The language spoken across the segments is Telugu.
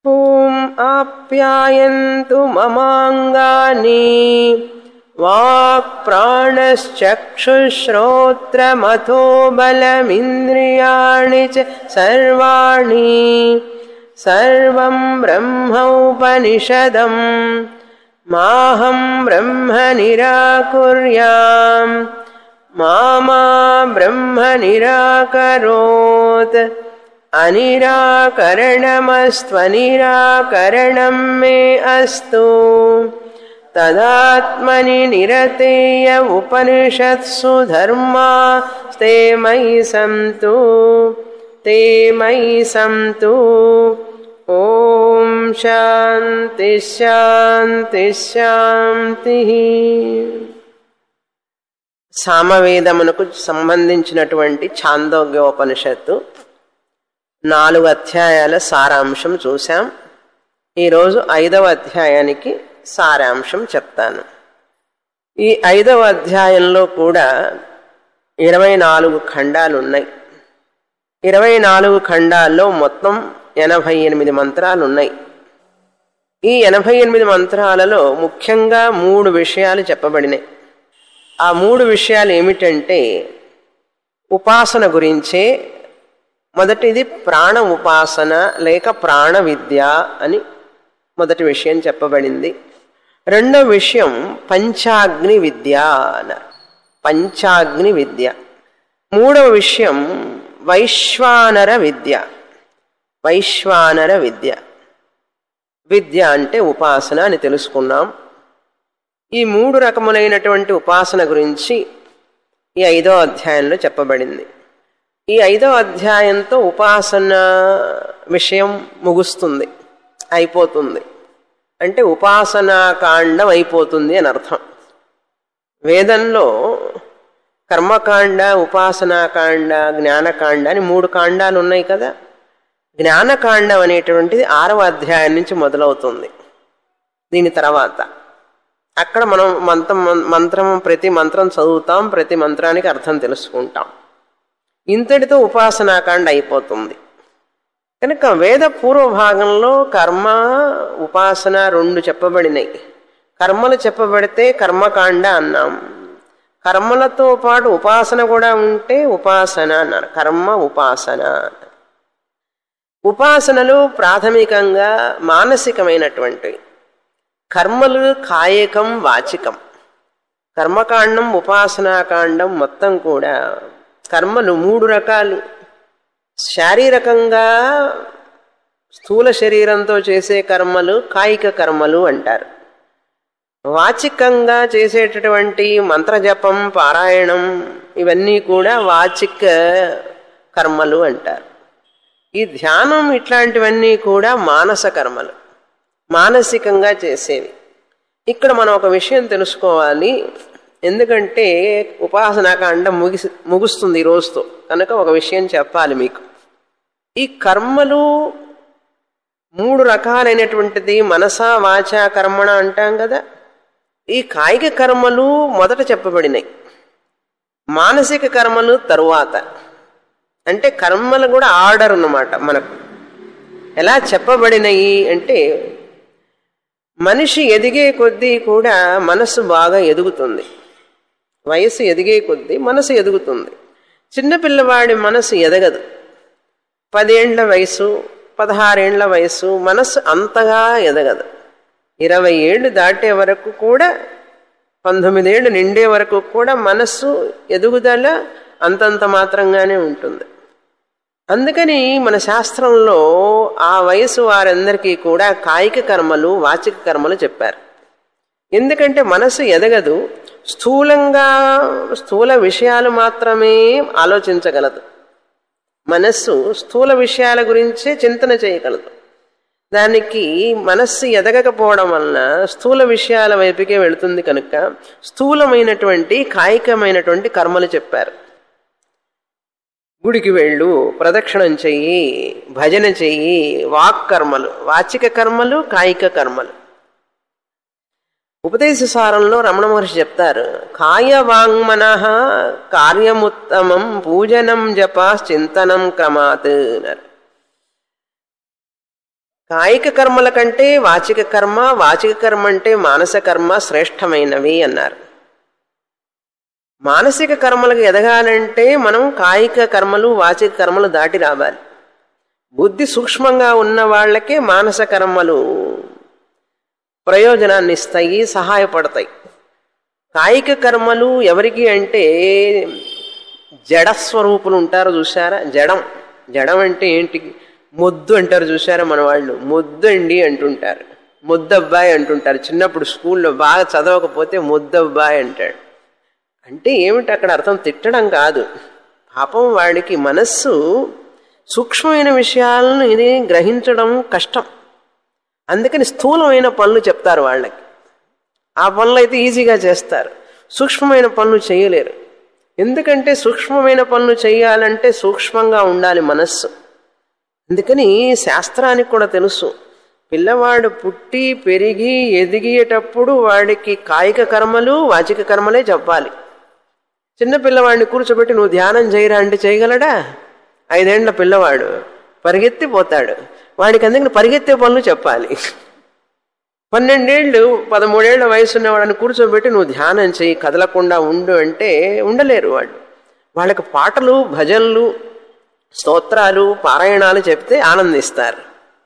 ॐ आप्यायन्तु ममाङ्गानि वाक्प्राणश्चक्षुश्रोत्रमथो बलमिन्द्रियाणि च सर्वाणि सर्वं ब्रह्मोपनिषदम् माहं ब्रह्म निराकुर्याम् मा मा ब्रह्म निराकरोत् अनिराकरणमस्त्वनिराकरणं मे अस्तु तदात्मनि निरतेय उपनिषत्सु धर्मा ते मयि सन्तु ते मयि सन्तु ॐ శాంతి శాంతి శాంతి సామవేదమునకు సంబంధించినటువంటి ఛాందోగ్యోపనిషత్తు నాలుగు అధ్యాయాల సారాంశం చూశాం ఈరోజు ఐదవ అధ్యాయానికి సారాంశం చెప్తాను ఈ ఐదవ అధ్యాయంలో కూడా ఇరవై నాలుగు ఖండాలు ఉన్నాయి ఇరవై నాలుగు ఖండాల్లో మొత్తం ఎనభై ఎనిమిది మంత్రాలు ఉన్నాయి ఈ ఎనభై ఎనిమిది మంత్రాలలో ముఖ్యంగా మూడు విషయాలు చెప్పబడినాయి ఆ మూడు విషయాలు ఏమిటంటే ఉపాసన గురించే మొదటిది ప్రాణ ఉపాసన లేక ప్రాణ విద్య అని మొదటి విషయం చెప్పబడింది రెండో విషయం పంచాగ్ని విద్య అన్నారు పంచాగ్ని విద్య మూడవ విషయం వైశ్వానర విద్య వైశ్వానర విద్య విద్య అంటే ఉపాసన అని తెలుసుకున్నాం ఈ మూడు రకములైనటువంటి ఉపాసన గురించి ఈ ఐదో అధ్యాయంలో చెప్పబడింది ఈ ఐదో అధ్యాయంతో ఉపాసన విషయం ముగుస్తుంది అయిపోతుంది అంటే ఉపాసనా కాండం అయిపోతుంది అని అర్థం వేదంలో కర్మకాండ ఉపాసనాకాండ జ్ఞానకాండ అని మూడు కాండాలు ఉన్నాయి కదా జ్ఞానకాండం అనేటువంటిది ఆరవ అధ్యాయం నుంచి మొదలవుతుంది దీని తర్వాత అక్కడ మనం మంత్రం మంత్రం ప్రతి మంత్రం చదువుతాం ప్రతి మంత్రానికి అర్థం తెలుసుకుంటాం ఇంతటితో ఉపాసనాకాండ అయిపోతుంది కనుక వేద పూర్వ భాగంలో కర్మ ఉపాసన రెండు చెప్పబడినాయి కర్మలు చెప్పబడితే కర్మకాండ అన్నాం కర్మలతో పాటు ఉపాసన కూడా ఉంటే ఉపాసన అన్నారు కర్మ ఉపాసన ఉపాసనలు ప్రాథమికంగా మానసికమైనటువంటివి కర్మలు కాయకం వాచికం కర్మకాండం ఉపాసనాకాండం మొత్తం కూడా కర్మలు మూడు రకాలు శారీరకంగా స్థూల శరీరంతో చేసే కర్మలు కాయిక కర్మలు అంటారు వాచికంగా చేసేటటువంటి మంత్రజపం పారాయణం ఇవన్నీ కూడా వాచిక కర్మలు అంటారు ఈ ధ్యానం ఇట్లాంటివన్నీ కూడా మానస కర్మలు మానసికంగా చేసేవి ఇక్కడ మనం ఒక విషయం తెలుసుకోవాలి ఎందుకంటే ఉపాసనాకాండం ముగిసి ముగుస్తుంది ఈ రోజుతో కనుక ఒక విషయం చెప్పాలి మీకు ఈ కర్మలు మూడు రకాలైనటువంటిది మనసా వాచ కర్మణ అంటాం కదా ఈ కాయిక కర్మలు మొదట చెప్పబడినాయి మానసిక కర్మలు తరువాత అంటే కర్మలు కూడా ఆర్డర్ అన్నమాట మనకు ఎలా చెప్పబడినాయి అంటే మనిషి ఎదిగే కొద్దీ కూడా మనసు బాగా ఎదుగుతుంది వయసు ఎదిగే కొద్దీ మనసు ఎదుగుతుంది చిన్నపిల్లవాడి మనసు ఎదగదు పదేండ్ల వయసు పదహారేండ్ల వయసు మనసు అంతగా ఎదగదు ఇరవై ఏళ్ళు దాటే వరకు కూడా పంతొమ్మిదేళ్ళు నిండే వరకు కూడా మనస్సు ఎదుగుదల అంతంత మాత్రంగానే ఉంటుంది అందుకని మన శాస్త్రంలో ఆ వయసు వారందరికీ కూడా కాయిక కర్మలు వాచిక కర్మలు చెప్పారు ఎందుకంటే మనసు ఎదగదు స్థూలంగా స్థూల విషయాలు మాత్రమే ఆలోచించగలదు మనస్సు స్థూల విషయాల గురించే చింతన చేయగలదు దానికి మనస్సు ఎదగకపోవడం వలన స్థూల విషయాల వైపుకే వెళుతుంది కనుక స్థూలమైనటువంటి కాయికమైనటువంటి కర్మలు చెప్పారు గుడికి వెళ్ళు ప్రదక్షిణం చెయ్యి భజన చెయ్యి వాక్ కర్మలు వాచిక కర్మలు కాయిక కర్మలు ఉపదేశ సారంలో రమణ మహర్షి చెప్తారు కాయ వాంగ్మన కార్యముత్తమం పూజనం జప చింతనం క్రమాత్ అన్నారు కాయిక కర్మల కంటే వాచిక కర్మ వాచిక కర్మ అంటే మానస కర్మ శ్రేష్టమైనవి అన్నారు మానసిక కర్మలకు ఎదగాలంటే మనం కాయిక కర్మలు వాచిక కర్మలు దాటి రావాలి బుద్ధి సూక్ష్మంగా ఉన్న వాళ్ళకే మానస కర్మలు ప్రయోజనాన్ని ఇస్తాయి సహాయపడతాయి కాయిక కర్మలు ఎవరికి అంటే జడస్వరూపులు ఉంటారు చూసారా జడం జడం అంటే ఏంటి మొద్దు అంటారు చూసారా మన వాళ్ళు మొద్దు అండి అంటుంటారు ముద్దబ్బాయి అంటుంటారు చిన్నప్పుడు స్కూల్లో బాగా చదవకపోతే ముద్దబ్బాయి అంటాడు అంటే ఏమిటి అక్కడ అర్థం తిట్టడం కాదు పాపం వాడికి మనస్సు సూక్ష్మమైన విషయాలను ఇది గ్రహించడం కష్టం అందుకని స్థూలమైన పనులు చెప్తారు వాళ్ళకి ఆ పనులు అయితే ఈజీగా చేస్తారు సూక్ష్మమైన పనులు చేయలేరు ఎందుకంటే సూక్ష్మమైన పనులు చేయాలంటే సూక్ష్మంగా ఉండాలి మనస్సు అందుకని శాస్త్రానికి కూడా తెలుసు పిల్లవాడు పుట్టి పెరిగి ఎదిగేటప్పుడు వాడికి కాయిక కర్మలు వాచిక కర్మలే చెప్పాలి చిన్న పిల్లవాడిని కూర్చోబెట్టి నువ్వు ధ్యానం చేయరా అంటే చేయగలడా ఐదేండ్ల పిల్లవాడు పరిగెత్తిపోతాడు వాడికి అందుకని పరిగెత్తే పనులు చెప్పాలి పన్నెండేళ్ళు పదమూడేళ్ల వయసు ఉన్నవాడిని కూర్చోబెట్టి నువ్వు ధ్యానం చేయి కదలకుండా ఉండు అంటే ఉండలేరు వాళ్ళు వాళ్ళకి పాటలు భజనలు స్తోత్రాలు పారాయణాలు చెప్తే ఆనందిస్తారు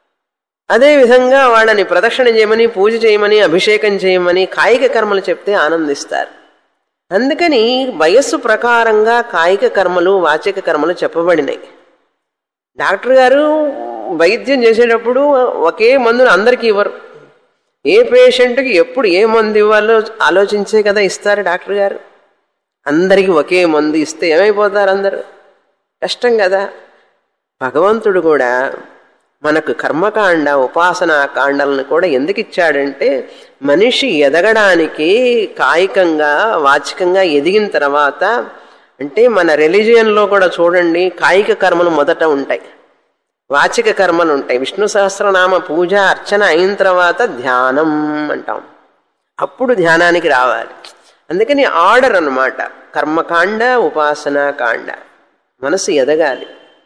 అదేవిధంగా వాళ్ళని ప్రదక్షిణ చేయమని పూజ చేయమని అభిషేకం చేయమని కాయిక కర్మలు చెప్తే ఆనందిస్తారు అందుకని వయస్సు ప్రకారంగా కాయిక కర్మలు వాచిక కర్మలు చెప్పబడినాయి డాక్టర్ గారు వైద్యం చేసేటప్పుడు ఒకే మందును అందరికీ ఇవ్వరు ఏ పేషెంట్కి ఎప్పుడు ఏ మందు ఇవ్వాలో ఆలోచించే కదా ఇస్తారు డాక్టర్ గారు అందరికీ ఒకే మందు ఇస్తే ఏమైపోతారు అందరు కష్టం కదా భగవంతుడు కూడా మనకు కర్మకాండ ఉపాసనా కాండలను కూడా ఎందుకు ఇచ్చాడంటే మనిషి ఎదగడానికి కాయికంగా వాచికంగా ఎదిగిన తర్వాత అంటే మన రిలీజియన్లో కూడా చూడండి కాయిక కర్మలు మొదట ఉంటాయి వాచిక కర్మలు ఉంటాయి విష్ణు సహస్రనామ పూజ అర్చన అయిన తర్వాత ధ్యానం అంటాం అప్పుడు ధ్యానానికి రావాలి అందుకని ఆర్డర్ అనమాట కర్మకాండ ఉపాసనా కాండ మనసు ఎదగాలి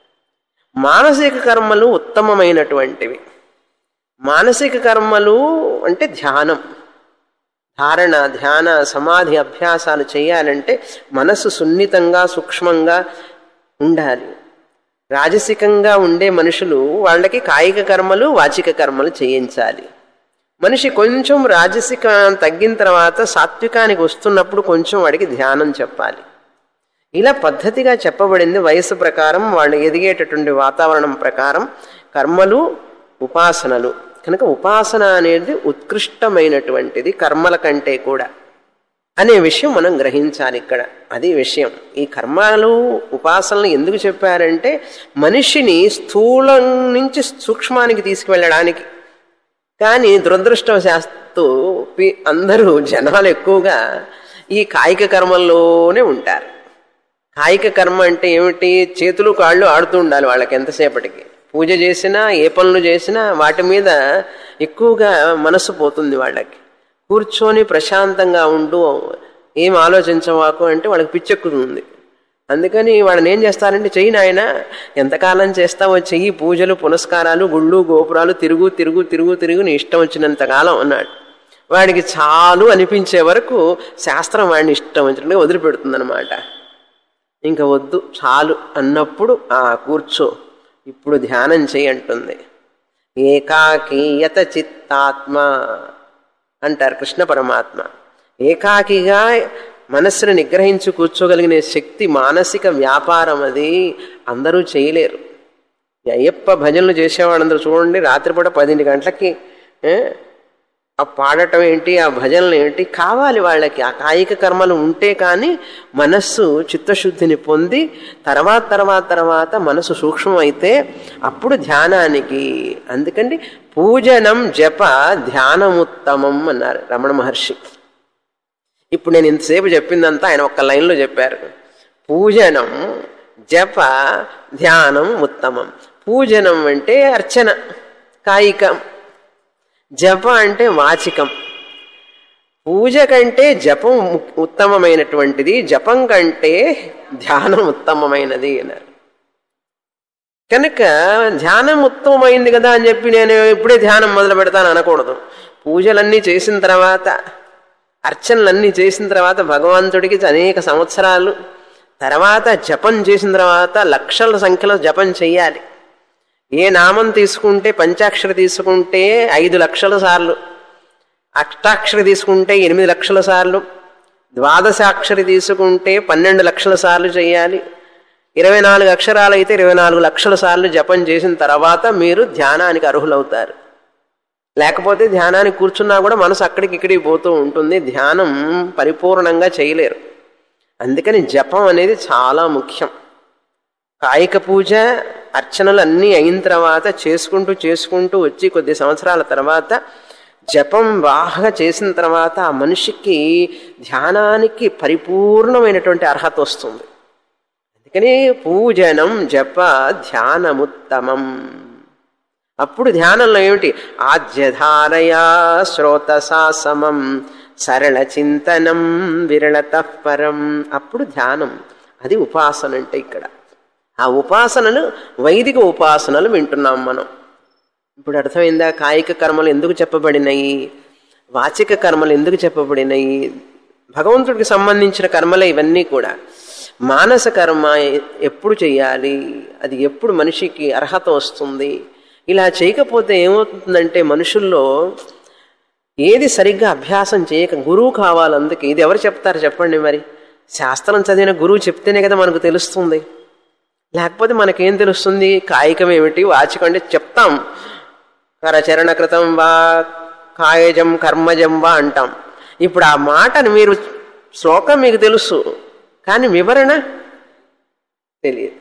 మానసిక కర్మలు ఉత్తమమైనటువంటివి మానసిక కర్మలు అంటే ధ్యానం ధారణ ధ్యాన సమాధి అభ్యాసాలు చేయాలంటే మనస్సు సున్నితంగా సూక్ష్మంగా ఉండాలి రాజసికంగా ఉండే మనుషులు వాళ్ళకి కాయిక కర్మలు వాచిక కర్మలు చేయించాలి మనిషి కొంచెం రాజసిక తగ్గిన తర్వాత సాత్వికానికి వస్తున్నప్పుడు కొంచెం వాడికి ధ్యానం చెప్పాలి ఇలా పద్ధతిగా చెప్పబడింది వయసు ప్రకారం వాళ్ళు ఎదిగేటటువంటి వాతావరణం ప్రకారం కర్మలు ఉపాసనలు కనుక ఉపాసన అనేది ఉత్కృష్టమైనటువంటిది కర్మల కంటే కూడా అనే విషయం మనం గ్రహించాలి ఇక్కడ అది విషయం ఈ కర్మలు ఉపాసనలు ఎందుకు చెప్పారంటే మనిషిని స్థూలం నుంచి సూక్ష్మానికి తీసుకువెళ్ళడానికి కానీ దురదృష్టవశాస్తు అందరూ జనాలు ఎక్కువగా ఈ కాయిక కర్మల్లోనే ఉంటారు కాయిక కర్మ అంటే ఏమిటి చేతులు కాళ్ళు ఆడుతూ ఉండాలి వాళ్ళకి ఎంతసేపటికి పూజ చేసినా ఏ పనులు చేసినా వాటి మీద ఎక్కువగా మనసు పోతుంది వాళ్ళకి కూర్చొని ప్రశాంతంగా ఉండు ఏం ఆలోచించవాకు అంటే వాళ్ళకి పిచ్చెక్కుతుంది అందుకని వాళ్ళని ఏం చేస్తారంటే చెయ్యి నాయన ఎంతకాలం చేస్తావో చెయ్యి పూజలు పునస్కారాలు గుళ్ళు గోపురాలు తిరుగు తిరుగు తిరుగు తిరుగు నీ ఇష్టం వచ్చినంత కాలం అన్నాడు వాడికి చాలు అనిపించే వరకు శాస్త్రం వాడిని ఇష్టం వచ్చినట్టుగా వదిలిపెడుతుందనమాట ఇంకా వద్దు చాలు అన్నప్పుడు ఆ కూర్చో ఇప్పుడు ధ్యానం చేయి అంటుంది ఏకాకీయత చిత్తాత్మ అంటారు కృష్ణ పరమాత్మ ఏకాకిగా మనస్సును నిగ్రహించి కూర్చోగలిగిన శక్తి మానసిక వ్యాపారం అది అందరూ చేయలేరు అయ్యప్ప భజనలు చేసేవాళ్ళందరూ చూడండి రాత్రిపూట పదింటి గంటలకి ఆ పాడటం ఏంటి ఆ భజనలు ఏంటి కావాలి వాళ్ళకి ఆ కాయిక కర్మలు ఉంటే కానీ మనస్సు చిత్తశుద్ధిని పొంది తర్వాత తర్వాత తర్వాత మనసు సూక్ష్మం అయితే అప్పుడు ధ్యానానికి అందుకండి పూజనం జప ధ్యానముత్తమం అన్నారు రమణ మహర్షి ఇప్పుడు నేను ఇంతసేపు చెప్పిందంతా ఆయన ఒక్క లైన్లో చెప్పారు పూజనం జప ధ్యానం ఉత్తమం పూజనం అంటే అర్చన కాయికం జప అంటే వాచికం పూజ కంటే జపం ఉత్తమమైనటువంటిది జపం కంటే ధ్యానం ఉత్తమమైనది అన్నారు కనుక ధ్యానం ఉత్తమమైంది కదా అని చెప్పి నేను ఇప్పుడే ధ్యానం మొదలు పెడతాను అనకూడదు పూజలన్నీ చేసిన తర్వాత అర్చనలన్నీ చేసిన తర్వాత భగవంతుడికి అనేక సంవత్సరాలు తర్వాత జపం చేసిన తర్వాత లక్షల సంఖ్యలో జపం చెయ్యాలి ఏ నామం తీసుకుంటే పంచాక్షరి తీసుకుంటే ఐదు లక్షల సార్లు అష్టాక్షరి తీసుకుంటే ఎనిమిది లక్షల సార్లు ద్వాదశాక్షరి తీసుకుంటే పన్నెండు లక్షల సార్లు చేయాలి ఇరవై నాలుగు అక్షరాలు అయితే ఇరవై నాలుగు లక్షల సార్లు జపం చేసిన తర్వాత మీరు ధ్యానానికి అర్హులవుతారు లేకపోతే ధ్యానానికి కూర్చున్నా కూడా మనసు అక్కడికి ఇక్కడికి పోతూ ఉంటుంది ధ్యానం పరిపూర్ణంగా చేయలేరు అందుకని జపం అనేది చాలా ముఖ్యం కాయిక పూజ అర్చనలు అన్నీ అయిన తర్వాత చేసుకుంటూ చేసుకుంటూ వచ్చి కొద్ది సంవత్సరాల తర్వాత జపం బాగా చేసిన తర్వాత ఆ మనిషికి ధ్యానానికి పరిపూర్ణమైనటువంటి అర్హత వస్తుంది అందుకని పూజనం జప ధ్యానముత్తమం అప్పుడు ధ్యానంలో ఏమిటి ఆద్యధారయా శ్రోతసా సమం సరళ చింతనం విరళత పరం అప్పుడు ధ్యానం అది ఉపాసన అంటే ఇక్కడ ఆ ఉపాసనలు వైదిక ఉపాసనలు వింటున్నాం మనం ఇప్పుడు అర్థమైందా కాయిక కర్మలు ఎందుకు చెప్పబడినాయి వాచిక కర్మలు ఎందుకు చెప్పబడినాయి భగవంతుడికి సంబంధించిన కర్మలే ఇవన్నీ కూడా మానస కర్మ ఎప్పుడు చేయాలి అది ఎప్పుడు మనిషికి అర్హత వస్తుంది ఇలా చేయకపోతే ఏమవుతుందంటే మనుషుల్లో ఏది సరిగ్గా అభ్యాసం చేయక గురువు కావాలి అందుకే ఇది ఎవరు చెప్తారు చెప్పండి మరి శాస్త్రం చదివిన గురువు చెప్తేనే కదా మనకు తెలుస్తుంది లేకపోతే మనకేం తెలుస్తుంది కాయికం ఏమిటి వాచికం అంటే చెప్తాం కరచరణ కృతం వా కాయజం కర్మజం వా అంటాం ఇప్పుడు ఆ మాటను మీరు శ్లోకం మీకు తెలుసు కానీ వివరణ తెలియదు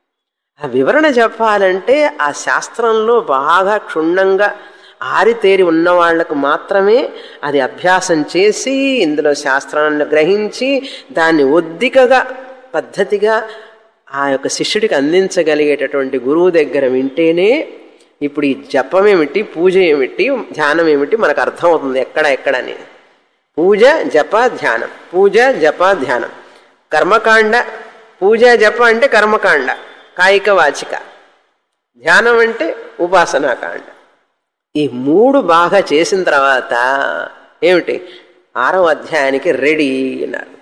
ఆ వివరణ చెప్పాలంటే ఆ శాస్త్రంలో బాగా క్షుణ్ణంగా ఆరితేరి ఉన్న వాళ్లకు మాత్రమే అది అభ్యాసం చేసి ఇందులో శాస్త్రాన్ని గ్రహించి దాన్ని ఒద్దికగా పద్ధతిగా ఆ యొక్క శిష్యుడికి అందించగలిగేటటువంటి గురువు దగ్గర వింటేనే ఇప్పుడు ఈ జపం ఏమిటి పూజ ఏమిటి ధ్యానం ఏమిటి మనకు అర్థమవుతుంది ఎక్కడ ఎక్కడని పూజ జప ధ్యానం పూజ జప ధ్యానం కర్మకాండ పూజ జప అంటే కర్మకాండ కాయిక వాచిక ధ్యానం అంటే ఉపాసనాకాండ ఈ మూడు బాగా చేసిన తర్వాత ఏమిటి ఆరో అధ్యాయానికి రెడీ అన్నారు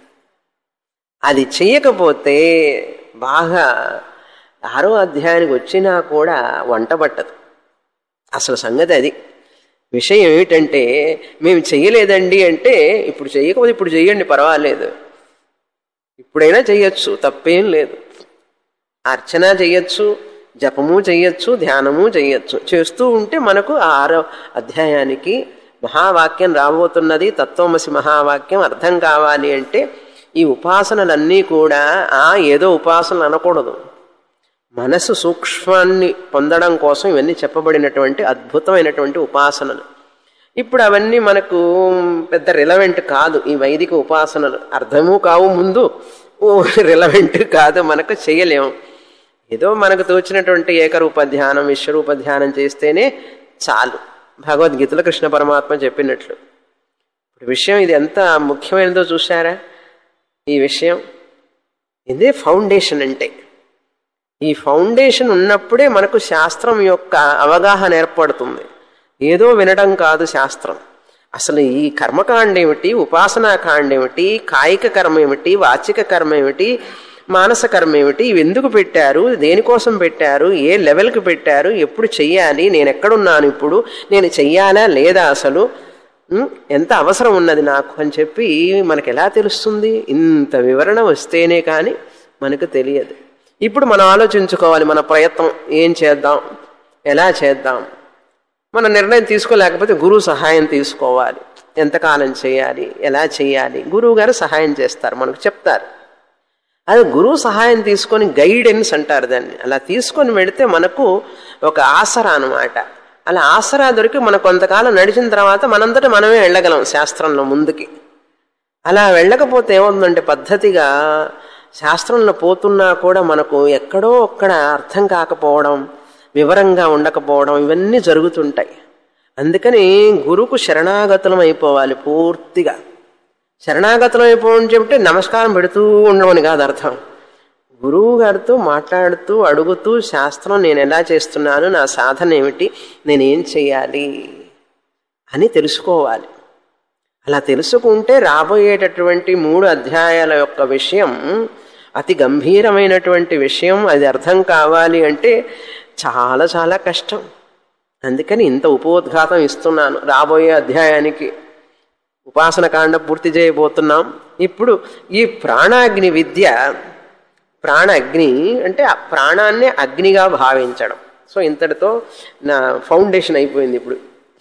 అది చెయ్యకపోతే బాగా ఆరో అధ్యాయానికి వచ్చినా కూడా వంట పట్టదు అసలు సంగతి అది విషయం ఏమిటంటే మేము చెయ్యలేదండి అంటే ఇప్పుడు చెయ్యకపోతే ఇప్పుడు చెయ్యండి పర్వాలేదు ఇప్పుడైనా చెయ్యొచ్చు తప్పేం లేదు అర్చన చెయ్యొచ్చు జపము చెయ్యొచ్చు ధ్యానము చెయ్యొచ్చు చేస్తూ ఉంటే మనకు ఆ ఆరో అధ్యాయానికి మహావాక్యం రాబోతున్నది తత్వమసి మహావాక్యం అర్థం కావాలి అంటే ఈ ఉపాసనలన్నీ కూడా ఆ ఏదో ఉపాసనలు అనకూడదు మనసు సూక్ష్మాన్ని పొందడం కోసం ఇవన్నీ చెప్పబడినటువంటి అద్భుతమైనటువంటి ఉపాసనలు ఇప్పుడు అవన్నీ మనకు పెద్ద రిలవెంట్ కాదు ఈ వైదిక ఉపాసనలు అర్థము కావు ముందు ఓ రిలవెంట్ కాదు మనకు చేయలేము ఏదో మనకు తోచినటువంటి ఏకరూప ధ్యానం విశ్వరూప ధ్యానం చేస్తేనే చాలు భగవద్గీతలో కృష్ణ పరమాత్మ చెప్పినట్లు ఇప్పుడు విషయం ఇది ఎంత ముఖ్యమైనదో చూసారా ఈ విషయం ఇదే ఫౌండేషన్ అంటే ఈ ఫౌండేషన్ ఉన్నప్పుడే మనకు శాస్త్రం యొక్క అవగాహన ఏర్పడుతుంది ఏదో వినడం కాదు శాస్త్రం అసలు ఈ కర్మకాండ ఏమిటి ఉపాసనాకాండ ఏమిటి కాయిక కర్మ ఏమిటి వాచిక కర్మ ఏమిటి మానస కర్మ ఏమిటి ఇవి ఎందుకు పెట్టారు దేనికోసం పెట్టారు ఏ లెవెల్కి పెట్టారు ఎప్పుడు చెయ్యాలి నేను ఎక్కడున్నాను ఇప్పుడు నేను చెయ్యాలా లేదా అసలు ఉమ్, ఎంత అవసరం ఉన్నది నాకు అని చెప్పి మనకు ఎలా తెలుస్తుంది ఇంత వివరణ వస్తేనే కానీ మనకు తెలియదు ఇప్పుడు మనం ఆలోచించుకోవాలి మన ప్రయత్నం ఏం చేద్దాం ఎలా చేద్దాం మన నిర్ణయం తీసుకోలేకపోతే గురువు సహాయం తీసుకోవాలి ఎంతకాలం చేయాలి ఎలా చేయాలి గురువు గారు సహాయం చేస్తారు మనకు చెప్తారు అది గురువు సహాయం తీసుకొని గైడెన్స్ అంటారు దాన్ని అలా తీసుకొని వెళితే మనకు ఒక ఆసరా అనమాట అలా ఆసరా దొరికి మనకు కొంతకాలం నడిచిన తర్వాత మనంతటా మనమే వెళ్ళగలం శాస్త్రంలో ముందుకి అలా వెళ్ళకపోతే ఏముందంటే పద్ధతిగా శాస్త్రంలో పోతున్నా కూడా మనకు ఎక్కడో ఒక్కడ అర్థం కాకపోవడం వివరంగా ఉండకపోవడం ఇవన్నీ జరుగుతుంటాయి అందుకని గురువుకు శరణాగతులం అయిపోవాలి పూర్తిగా శరణాగతులం అయిపోవడం చెప్తే నమస్కారం పెడుతూ ఉండమని కాదు అర్థం గురువు గారితో మాట్లాడుతూ అడుగుతూ శాస్త్రం నేను ఎలా చేస్తున్నాను నా సాధన ఏమిటి నేనేం చేయాలి అని తెలుసుకోవాలి అలా తెలుసుకుంటే రాబోయేటటువంటి మూడు అధ్యాయాల యొక్క విషయం అతి గంభీరమైనటువంటి విషయం అది అర్థం కావాలి అంటే చాలా చాలా కష్టం అందుకని ఇంత ఉపోద్ఘాతం ఇస్తున్నాను రాబోయే అధ్యాయానికి ఉపాసన కాండ పూర్తి చేయబోతున్నాం ఇప్పుడు ఈ ప్రాణాగ్ని విద్య ప్రాణ అగ్ని అంటే ఆ ప్రాణాన్నే అగ్నిగా భావించడం సో ఇంతటితో నా ఫౌండేషన్ అయిపోయింది ఇప్పుడు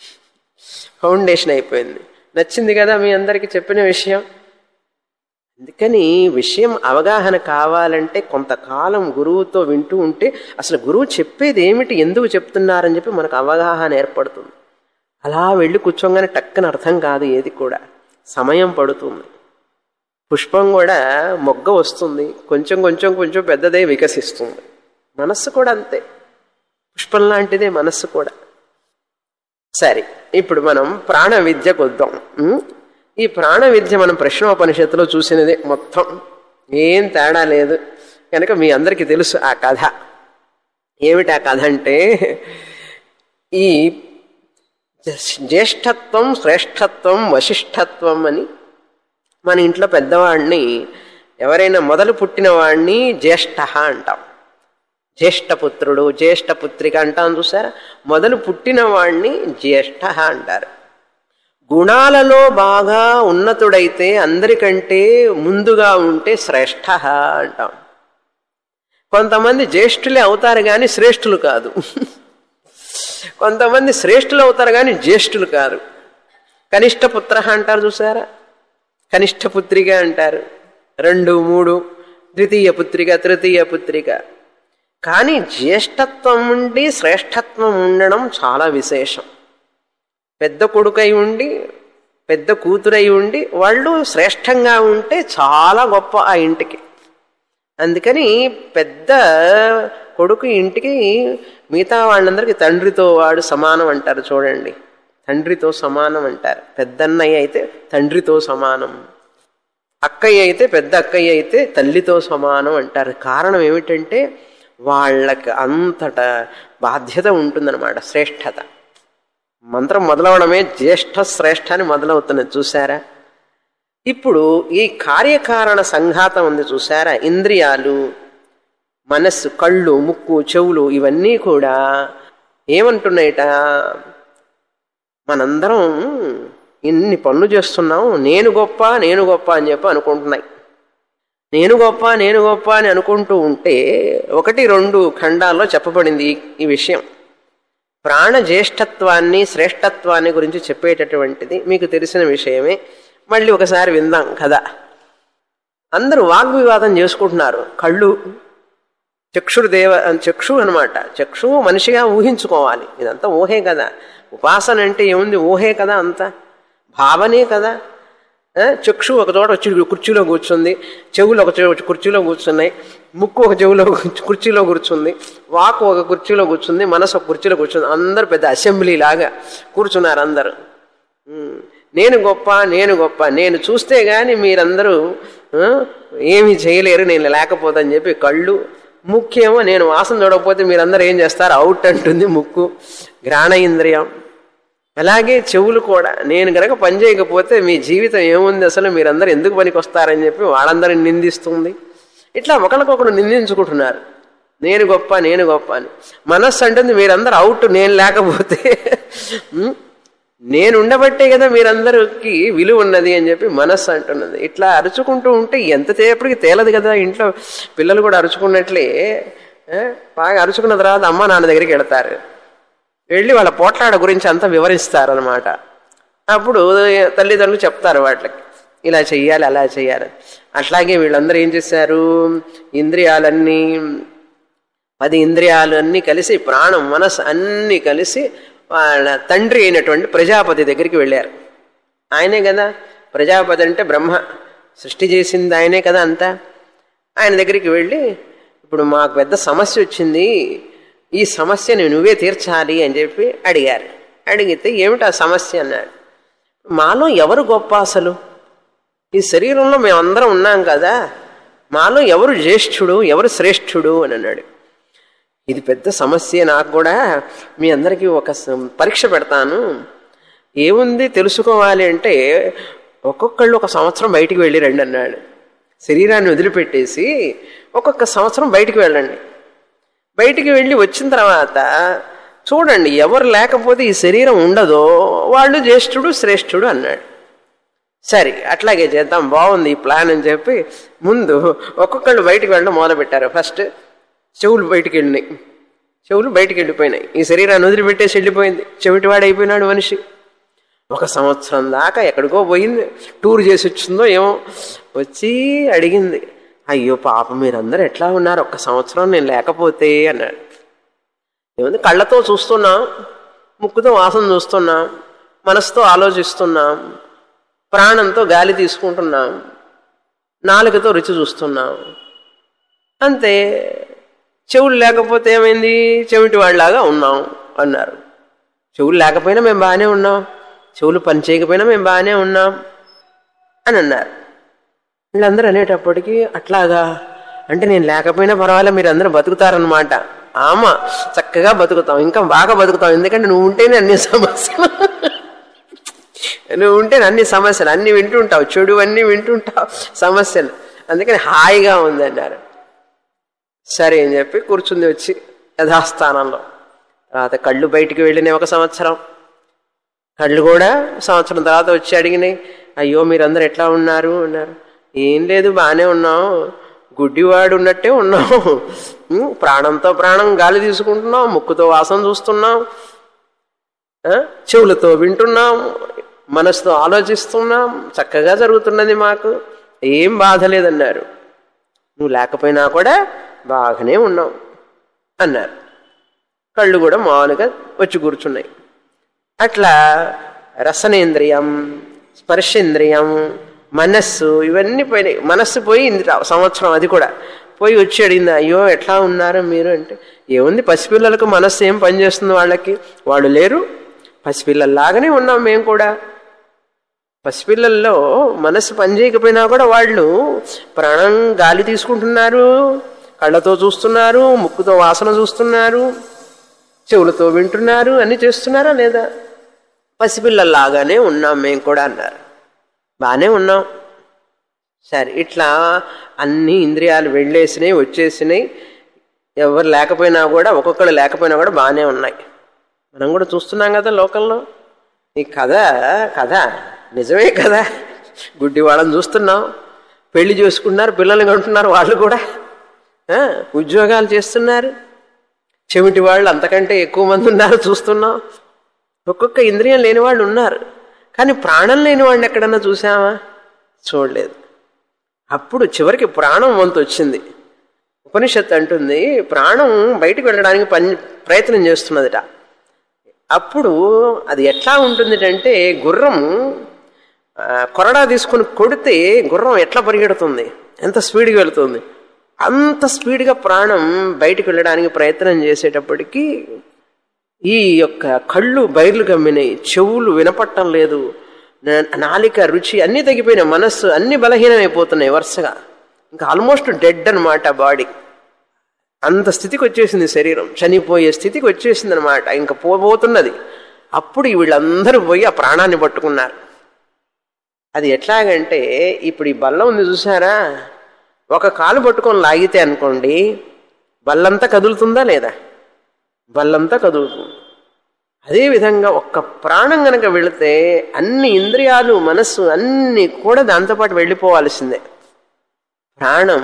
ఫౌండేషన్ అయిపోయింది నచ్చింది కదా మీ అందరికీ చెప్పిన విషయం అందుకని విషయం అవగాహన కావాలంటే కొంతకాలం గురువుతో వింటూ ఉంటే అసలు గురువు చెప్పేది ఏమిటి ఎందుకు చెప్తున్నారని చెప్పి మనకు అవగాహన ఏర్పడుతుంది అలా వెళ్ళి కూర్చోగానే టక్కన అర్థం కాదు ఏది కూడా సమయం పడుతుంది పుష్పం కూడా మొగ్గ వస్తుంది కొంచెం కొంచెం కొంచెం పెద్దదే వికసిస్తుంది మనస్సు కూడా అంతే పుష్పం లాంటిదే మనస్సు కూడా సరే ఇప్పుడు మనం ప్రాణ విద్యకు వద్దాం ఉం? ఈ ప్రాణ విద్య మనం ప్రశ్నోపనిషత్తులో చూసినదే మొత్తం ఏం తేడా లేదు కనుక మీ అందరికీ తెలుసు ఆ కథ ఏమిటి ఆ కథ అంటే ఈ జ్యేష్ఠత్వం శ్రేష్ఠత్వం వశిష్ఠత్వం అని మన ఇంట్లో పెద్దవాడిని ఎవరైనా మొదలు పుట్టిన వాడిని జ్యేష్ఠ అంటాం జ్యేష్ఠపుత్రుడు జ్యేష్ఠపుత్రిక అంటాం చూసారా మొదలు పుట్టిన వాడిని జ్యేష్ఠ అంటారు గుణాలలో బాగా ఉన్నతుడైతే అందరికంటే ముందుగా ఉంటే శ్రేష్ఠ అంటాం కొంతమంది జ్యేష్ఠులే అవుతారు కానీ శ్రేష్ఠులు కాదు కొంతమంది శ్రేష్ఠులు అవుతారు కానీ జ్యేష్ఠులు కాదు కనిష్ట పుత్ర అంటారు చూసారా కనిష్ట పుత్రిక అంటారు రెండు మూడు ద్వితీయ పుత్రిక తృతీయ పుత్రిక కానీ జ్యేష్ఠత్వం ఉండి శ్రేష్ఠత్వం ఉండడం చాలా విశేషం పెద్ద కొడుకై ఉండి పెద్ద కూతురై ఉండి వాళ్ళు శ్రేష్టంగా ఉంటే చాలా గొప్ప ఆ ఇంటికి అందుకని పెద్ద కొడుకు ఇంటికి మిగతా వాళ్ళందరికీ తండ్రితో వాడు సమానం అంటారు చూడండి తండ్రితో సమానం అంటారు పెద్దన్నయ్య అయితే తండ్రితో సమానం అక్కయ్య అయితే పెద్ద అక్కయ్య అయితే తల్లితో సమానం అంటారు కారణం ఏమిటంటే వాళ్ళకి అంతట బాధ్యత ఉంటుందన్నమాట శ్రేష్టత మంత్రం మొదలవడమే జ్యేష్ఠ శ్రేష్ఠ అని మొదలవుతున్నది చూసారా ఇప్పుడు ఈ కార్యకారణ సంఘాతం ఉంది చూసారా ఇంద్రియాలు మనస్సు కళ్ళు ముక్కు చెవులు ఇవన్నీ కూడా ఏమంటున్నాయిట మనందరం ఇన్ని పనులు చేస్తున్నాం నేను గొప్ప నేను గొప్ప అని చెప్పి అనుకుంటున్నాయి నేను గొప్ప నేను గొప్ప అని అనుకుంటూ ఉంటే ఒకటి రెండు ఖండాల్లో చెప్పబడింది ఈ- ఈ విషయం ప్రాణ జ్యేష్ఠత్వాన్ని శ్రేష్టత్వాన్ని గురించి చెప్పేటటువంటిది మీకు తెలిసిన విషయమే మళ్ళీ ఒకసారి విందాం కదా అందరూ వాగ్వివాదం చేసుకుంటున్నారు కళ్ళు చక్షురు దేవ చక్షు అనమాట చక్షు మనిషిగా ఊహించుకోవాలి ఇదంతా ఊహే కదా ఉపాసన అంటే ఏముంది ఊహే కదా అంతా భావనే కదా ఆ, చక్షు ఒక చోట వచ్చి కుర్చీలో కూర్చుంది చెవులు ఒక చోట కుర్చీలో కూర్చున్నాయి ముక్కు ఒక చెవులో కూర్చు- కుర్చీలో కూర్చుంది వాకు ఒక కుర్చీలో కూర్చుంది మనసు ఒక కుర్చీలో కూర్చుంది అందరు పెద్ద అసెంబ్లీ లాగా కూర్చున్నారు అందరు ఉమ్, నేను గొప్ప నేను గొప్ప నేను చూస్తే గాని మీరందరూ ఆ, ఏమీ చేయలేరు నేను లేకపోతే అని చెప్పి కళ్ళు ముఖ్యేమో నేను వాసన చూడకపోతే మీరందరూ ఏం చేస్తారు అవుట్ అంటుంది ముక్కు ఘ్రాణ ఇంద్రియం అలాగే చెవులు కూడా నేను గనక పని చేయకపోతే మీ జీవితం ఏముంది అసలు మీరందరూ ఎందుకు పనికి వస్తారని చెప్పి వాళ్ళందరిని నిందిస్తుంది ఇట్లా ఒకరికొకరు నిందించుకుంటున్నారు నేను గొప్ప నేను గొప్ప అని మనస్సు అంటుంది మీరందరూ అవుట్ నేను లేకపోతే ఉం? నేను ఉండబట్టే కదా మీరందరికి విలువ ఉన్నది అని చెప్పి మనస్సు అంటున్నది ఇట్లా అరుచుకుంటూ ఉంటే ఎంతసేపటికి తేలదు కదా ఇంట్లో పిల్లలు కూడా అరుచుకున్నట్లే ఆ, బాగా అరుచుకున్న తర్వాత అమ్మ నాన్న దగ్గరికి వెళతారు వెళ్ళి వాళ్ళ పోట్లాడ గురించి అంతా వివరిస్తారు అనమాట అప్పుడు తల్లిదండ్రులు చెప్తారు వాళ్ళకి ఇలా చెయ్యాలి అలా చెయ్యాలి అట్లాగే వీళ్ళందరూ ఏం చేశారు ఇంద్రియాలన్నీ పది ఇంద్రియాలు అన్నీ కలిసి ప్రాణం మనసు అన్నీ కలిసి వాళ్ళ తండ్రి అయినటువంటి ప్రజాపతి దగ్గరికి వెళ్ళారు ఆయనే కదా ప్రజాపతి అంటే బ్రహ్మ సృష్టి చేసింది ఆయనే కదా అంతా ఆయన దగ్గరికి వెళ్ళి ఇప్పుడు మాకు పెద్ద సమస్య వచ్చింది ఈ సమస్యని నువ్వే తీర్చాలి అని చెప్పి అడిగారు అడిగితే ఏమిటి ఆ సమస్య అన్నాడు మాలో ఎవరు గొప్ప అసలు ఈ శరీరంలో మేమందరం ఉన్నాం కదా మాలో ఎవరు జ్యేష్ఠుడు ఎవరు శ్రేష్ఠుడు అని అన్నాడు ఇది పెద్ద సమస్య నాకు కూడా మీ అందరికీ ఒక స- పరీక్ష పెడతాను ఏముంది తెలుసుకోవాలి అంటే ఒక్కొక్కళ్ళు ఒక సంవత్సరం బయటికి వెళ్ళి రండి అన్నాడు శరీరాన్ని వదిలిపెట్టేసి ఒక్కొక్క సంవత్సరం బయటికి వెళ్ళండి బయటికి వెళ్ళి వచ్చిన తర్వాత చూడండి ఎవరు లేకపోతే ఈ శరీరం ఉండదో వాళ్ళు జ్యేష్ఠుడు శ్రేష్ఠుడు అన్నాడు సరే అట్లాగే చేద్దాం బాగుంది ఈ ప్లాన్ అని చెప్పి ముందు ఒక్కొక్కళ్ళు బయటికి వెళ్ళడం మొదలుపెట్టారు ఫస్ట్ చెవులు బయటికి వెళ్ళినాయి చెవులు బయటికి వెళ్ళిపోయినాయి ఈ శరీరాన్ని వదిలిపెట్టేసి వెళ్ళిపోయింది చెవిటివాడు అయిపోయినాడు మనిషి ఒక సంవత్సరం దాకా ఎక్కడికో పోయింది టూర్ చేసి వచ్చిందో ఏమో వచ్చి అడిగింది అయ్యో పాప మీరందరూ ఎట్లా ఉన్నారు ఒక్క సంవత్సరం నేను లేకపోతే అన్నాడు ఏముంది కళ్ళతో చూస్తున్నాం ముక్కుతో వాసన చూస్తున్నాం మనసుతో ఆలోచిస్తున్నాం ప్రాణంతో గాలి తీసుకుంటున్నాం నాలుకతో రుచి చూస్తున్నాం అంతే చెవులు లేకపోతే ఏమైంది చెవిటి వాళ్ళలాగా ఉన్నాం అన్నారు చెవులు లేకపోయినా మేము బాగానే ఉన్నాం చెవులు పని చేయకపోయినా మేము బాగానే ఉన్నాం అని అన్నారు వీళ్ళందరూ అనేటప్పటికీ అట్లాగా అంటే నేను లేకపోయినా పర్వాలే మీరు అందరూ బతుకుతారనమాట ఆమా చక్కగా బతుకుతాం ఇంకా బాగా బతుకుతాం ఎందుకంటే నువ్వు ఉంటేనే అన్ని సమస్యలు నువ్వు ఉంటే అన్ని సమస్యలు అన్ని వింటుంటావు చెడు అన్ని వింటుంటావు సమస్యలు అందుకని హాయిగా ఉంది అన్నారు సరే అని చెప్పి కూర్చుంది వచ్చి యథాస్థానంలో తర్వాత కళ్ళు బయటికి వెళ్ళినాయి ఒక సంవత్సరం కళ్ళు కూడా సంవత్సరం తర్వాత వచ్చి అడిగినాయి అయ్యో మీరందరూ ఎట్లా ఉన్నారు అన్నారు ఏం లేదు బాగానే ఉన్నాం గుడ్డివాడు ఉన్నట్టే ఉన్నాం ఉమ్, ప్రాణంతో ప్రాణం గాలి తీసుకుంటున్నాం ముక్కుతో వాసన చూస్తున్నాం ఆ, చెవులతో వింటున్నాం మనసుతో ఆలోచిస్తున్నాం చక్కగా జరుగుతున్నది మాకు ఏం బాధ లేదన్నారు నువ్వు లేకపోయినా కూడా బాగానే ఉన్నావు అన్నారు కళ్ళు కూడా మామూలుగా వచ్చి కూర్చున్నాయి అట్లా రసనేంద్రియం స్పర్శేంద్రియం మనస్సు ఇవన్నీ పోయినాయి మనస్సు పోయి ఇంద్ర సంవత్సరం అది కూడా పోయి వచ్చి అడిగింది అయ్యో ఎట్లా ఉన్నారు మీరు అంటే ఏముంది పసిపిల్లలకు మనస్సు ఏం పనిచేస్తుంది వాళ్ళకి వాళ్ళు లేరు పసిపిల్లల్లాగానే ఉన్నాం మేము కూడా పసిపిల్లల్లో మనస్సు పనిచేయకపోయినా కూడా వాళ్ళు ప్రాణం గాలి తీసుకుంటున్నారు కళ్ళతో చూస్తున్నారు ముక్కుతో వాసన చూస్తున్నారు చెవులతో వింటున్నారు అన్ని చేస్తున్నారా లేదా పసిపిల్లల్లాగానే ఉన్నాం మేము కూడా అన్నారు బాగానే ఉన్నాం సరే ఇట్లా అన్ని ఇంద్రియాలు వెళ్ళేసినాయి వచ్చేసినాయి ఎవరు లేకపోయినా కూడా ఒక్కొక్కరు లేకపోయినా కూడా బాగానే ఉన్నాయి మనం కూడా చూస్తున్నాం కదా లోకంలో ఈ కథ కథ నిజమే కదా గుడ్డి వాళ్ళని చూస్తున్నాం పెళ్లి చేసుకున్నారు పిల్లల్ని కంటున్నారు వాళ్ళు కూడా ఆ, ఉద్యోగాలు చేస్తున్నారు చెవిటి వాళ్ళు అంతకంటే ఎక్కువ మంది ఉన్నారు చూస్తున్నాం ఒక్కొక్క ఇంద్రియం లేని వాళ్ళు ఉన్నారు కానీ ప్రాణం లేని వాడిని ఎక్కడన్నా చూసామా చూడలేదు అప్పుడు చివరికి ప్రాణం వంతు వచ్చింది ఉపనిషత్తు అంటుంది ప్రాణం బయటికి వెళ్ళడానికి పని ప్రయత్నం చేస్తున్నదిట అప్పుడు అది ఎట్లా ఉంటుంది అంటే గుర్రం ఆ, కొరడా తీసుకుని కొడితే గుర్రం ఎట్లా పరిగెడుతుంది ఎంత స్పీడ్గా వెళుతుంది అంత స్పీడ్గా ప్రాణం బయటికి వెళ్ళడానికి ప్రయత్నం చేసేటప్పటికీ ఈ యొక్క కళ్ళు బయర్లు గమ్మినాయి చెవులు వినపట్టం లేదు నా- నాలిక రుచి అన్నీ తగ్గిపోయినాయి మనస్సు అన్ని బలహీనమైపోతున్నాయి వరుసగా ఇంకా ఆల్మోస్ట్ డెడ్ అనమాట బాడీ అంత స్థితికి వచ్చేసింది శరీరం చనిపోయే స్థితికి వచ్చేసింది అనమాట ఇంకా పోబోతున్నది అప్పుడు వీళ్ళందరూ పోయి ఆ ప్రాణాన్ని పట్టుకున్నారు అది ఎట్లాగంటే ఇప్పుడు ఈ బల్లం ఉంది చూసారా ఒక కాలు పట్టుకొని లాగితే అనుకోండి బల్లంతా కదులుతుందా లేదా బల్లంతా కదులుతుంది అదేవిధంగా ఒక్క ప్రాణం గనక వెళితే అన్ని ఇంద్రియాలు మనస్సు అన్ని కూడా దాంతోపాటు వెళ్ళిపోవాల్సిందే ప్రాణం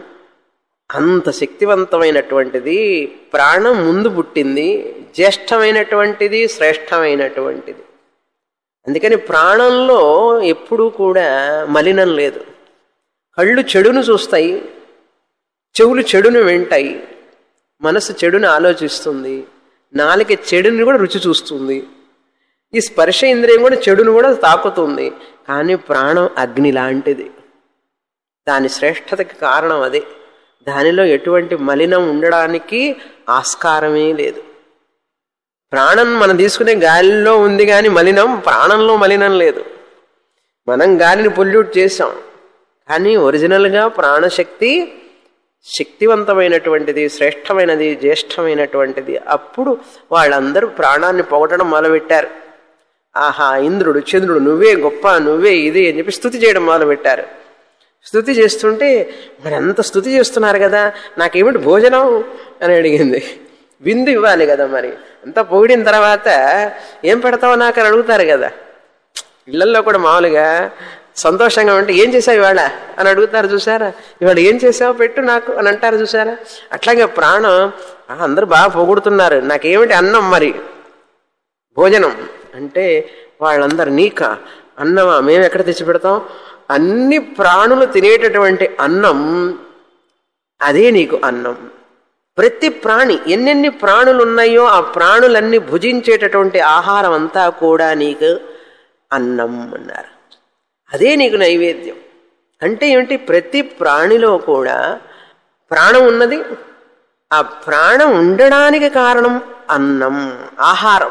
అంత శక్తివంతమైనటువంటిది ప్రాణం ముందు పుట్టింది జ్యేష్టమైనటువంటిది శ్రేష్టమైనటువంటిది అందుకని ప్రాణంలో ఎప్పుడూ కూడా మలినం లేదు కళ్ళు చెడును చూస్తాయి చెవులు చెడును వింటాయి మనసు చెడును ఆలోచిస్తుంది నాలుక చెడుని కూడా రుచి చూస్తుంది ఈ స్పర్శ ఇంద్రియం కూడా చెడును కూడా తాకుతుంది కానీ ప్రాణం అగ్ని లాంటిది దాని శ్రేష్టతకి కారణం అదే దానిలో ఎటువంటి మలినం ఉండడానికి ఆస్కారమే లేదు ప్రాణం మనం తీసుకునే గాలిలో ఉంది కానీ మలినం ప్రాణంలో మలినం లేదు మనం గాలిని పొల్యూట్ చేసాం కానీ ఒరిజినల్గా ప్రాణశక్తి శక్తివంతమైనటువంటిది శ్రేష్టమైనది జ్యేష్టమైనటువంటిది అప్పుడు వాళ్ళందరూ ప్రాణాన్ని పొగటడం మొదలుపెట్టారు ఆహా ఇంద్రుడు చంద్రుడు నువ్వే గొప్ప నువ్వే ఇది అని చెప్పి స్థుతి చేయడం మొదలుపెట్టారు స్థుతి చేస్తుంటే మరి అంత స్థుతి చేస్తున్నారు కదా నాకేమిటి భోజనం అని అడిగింది విందు ఇవ్వాలి కదా మరి అంతా పొగిడిన తర్వాత ఏం పెడతావో నాకు అని అడుగుతారు కదా ఇళ్లలో కూడా మామూలుగా సంతోషంగా ఉంటే ఏం చేసావు ఇవాళ అని అడుగుతారు చూసారా ఇవాళ ఏం చేసావు పెట్టు నాకు అని అంటారు చూసారా అట్లాగే ప్రాణం "ఆ, అందరూ బాగా పొగుడుతున్నారు నాకేమిటి అన్నం మరి భోజనం అంటే వాళ్ళందరు నీక అన్నమా మేము ఎక్కడ తెచ్చి పెడతాం అన్ని ప్రాణులు తినేటటువంటి అన్నం అదే నీకు అన్నం ప్రతి ప్రాణి ఎన్నెన్ని ప్రాణులు ఉన్నాయో ఆ ప్రాణులన్నీ భుజించేటటువంటి ఆహారం అంతా కూడా నీకు అన్నం అన్నారు అదే నీకు నైవేద్యం అంటే ఏమిటి ప్రతి ప్రాణిలో కూడా ప్రాణం ఉన్నది ఆ ప్రాణం ఉండడానికి కారణం అన్నం ఆహారం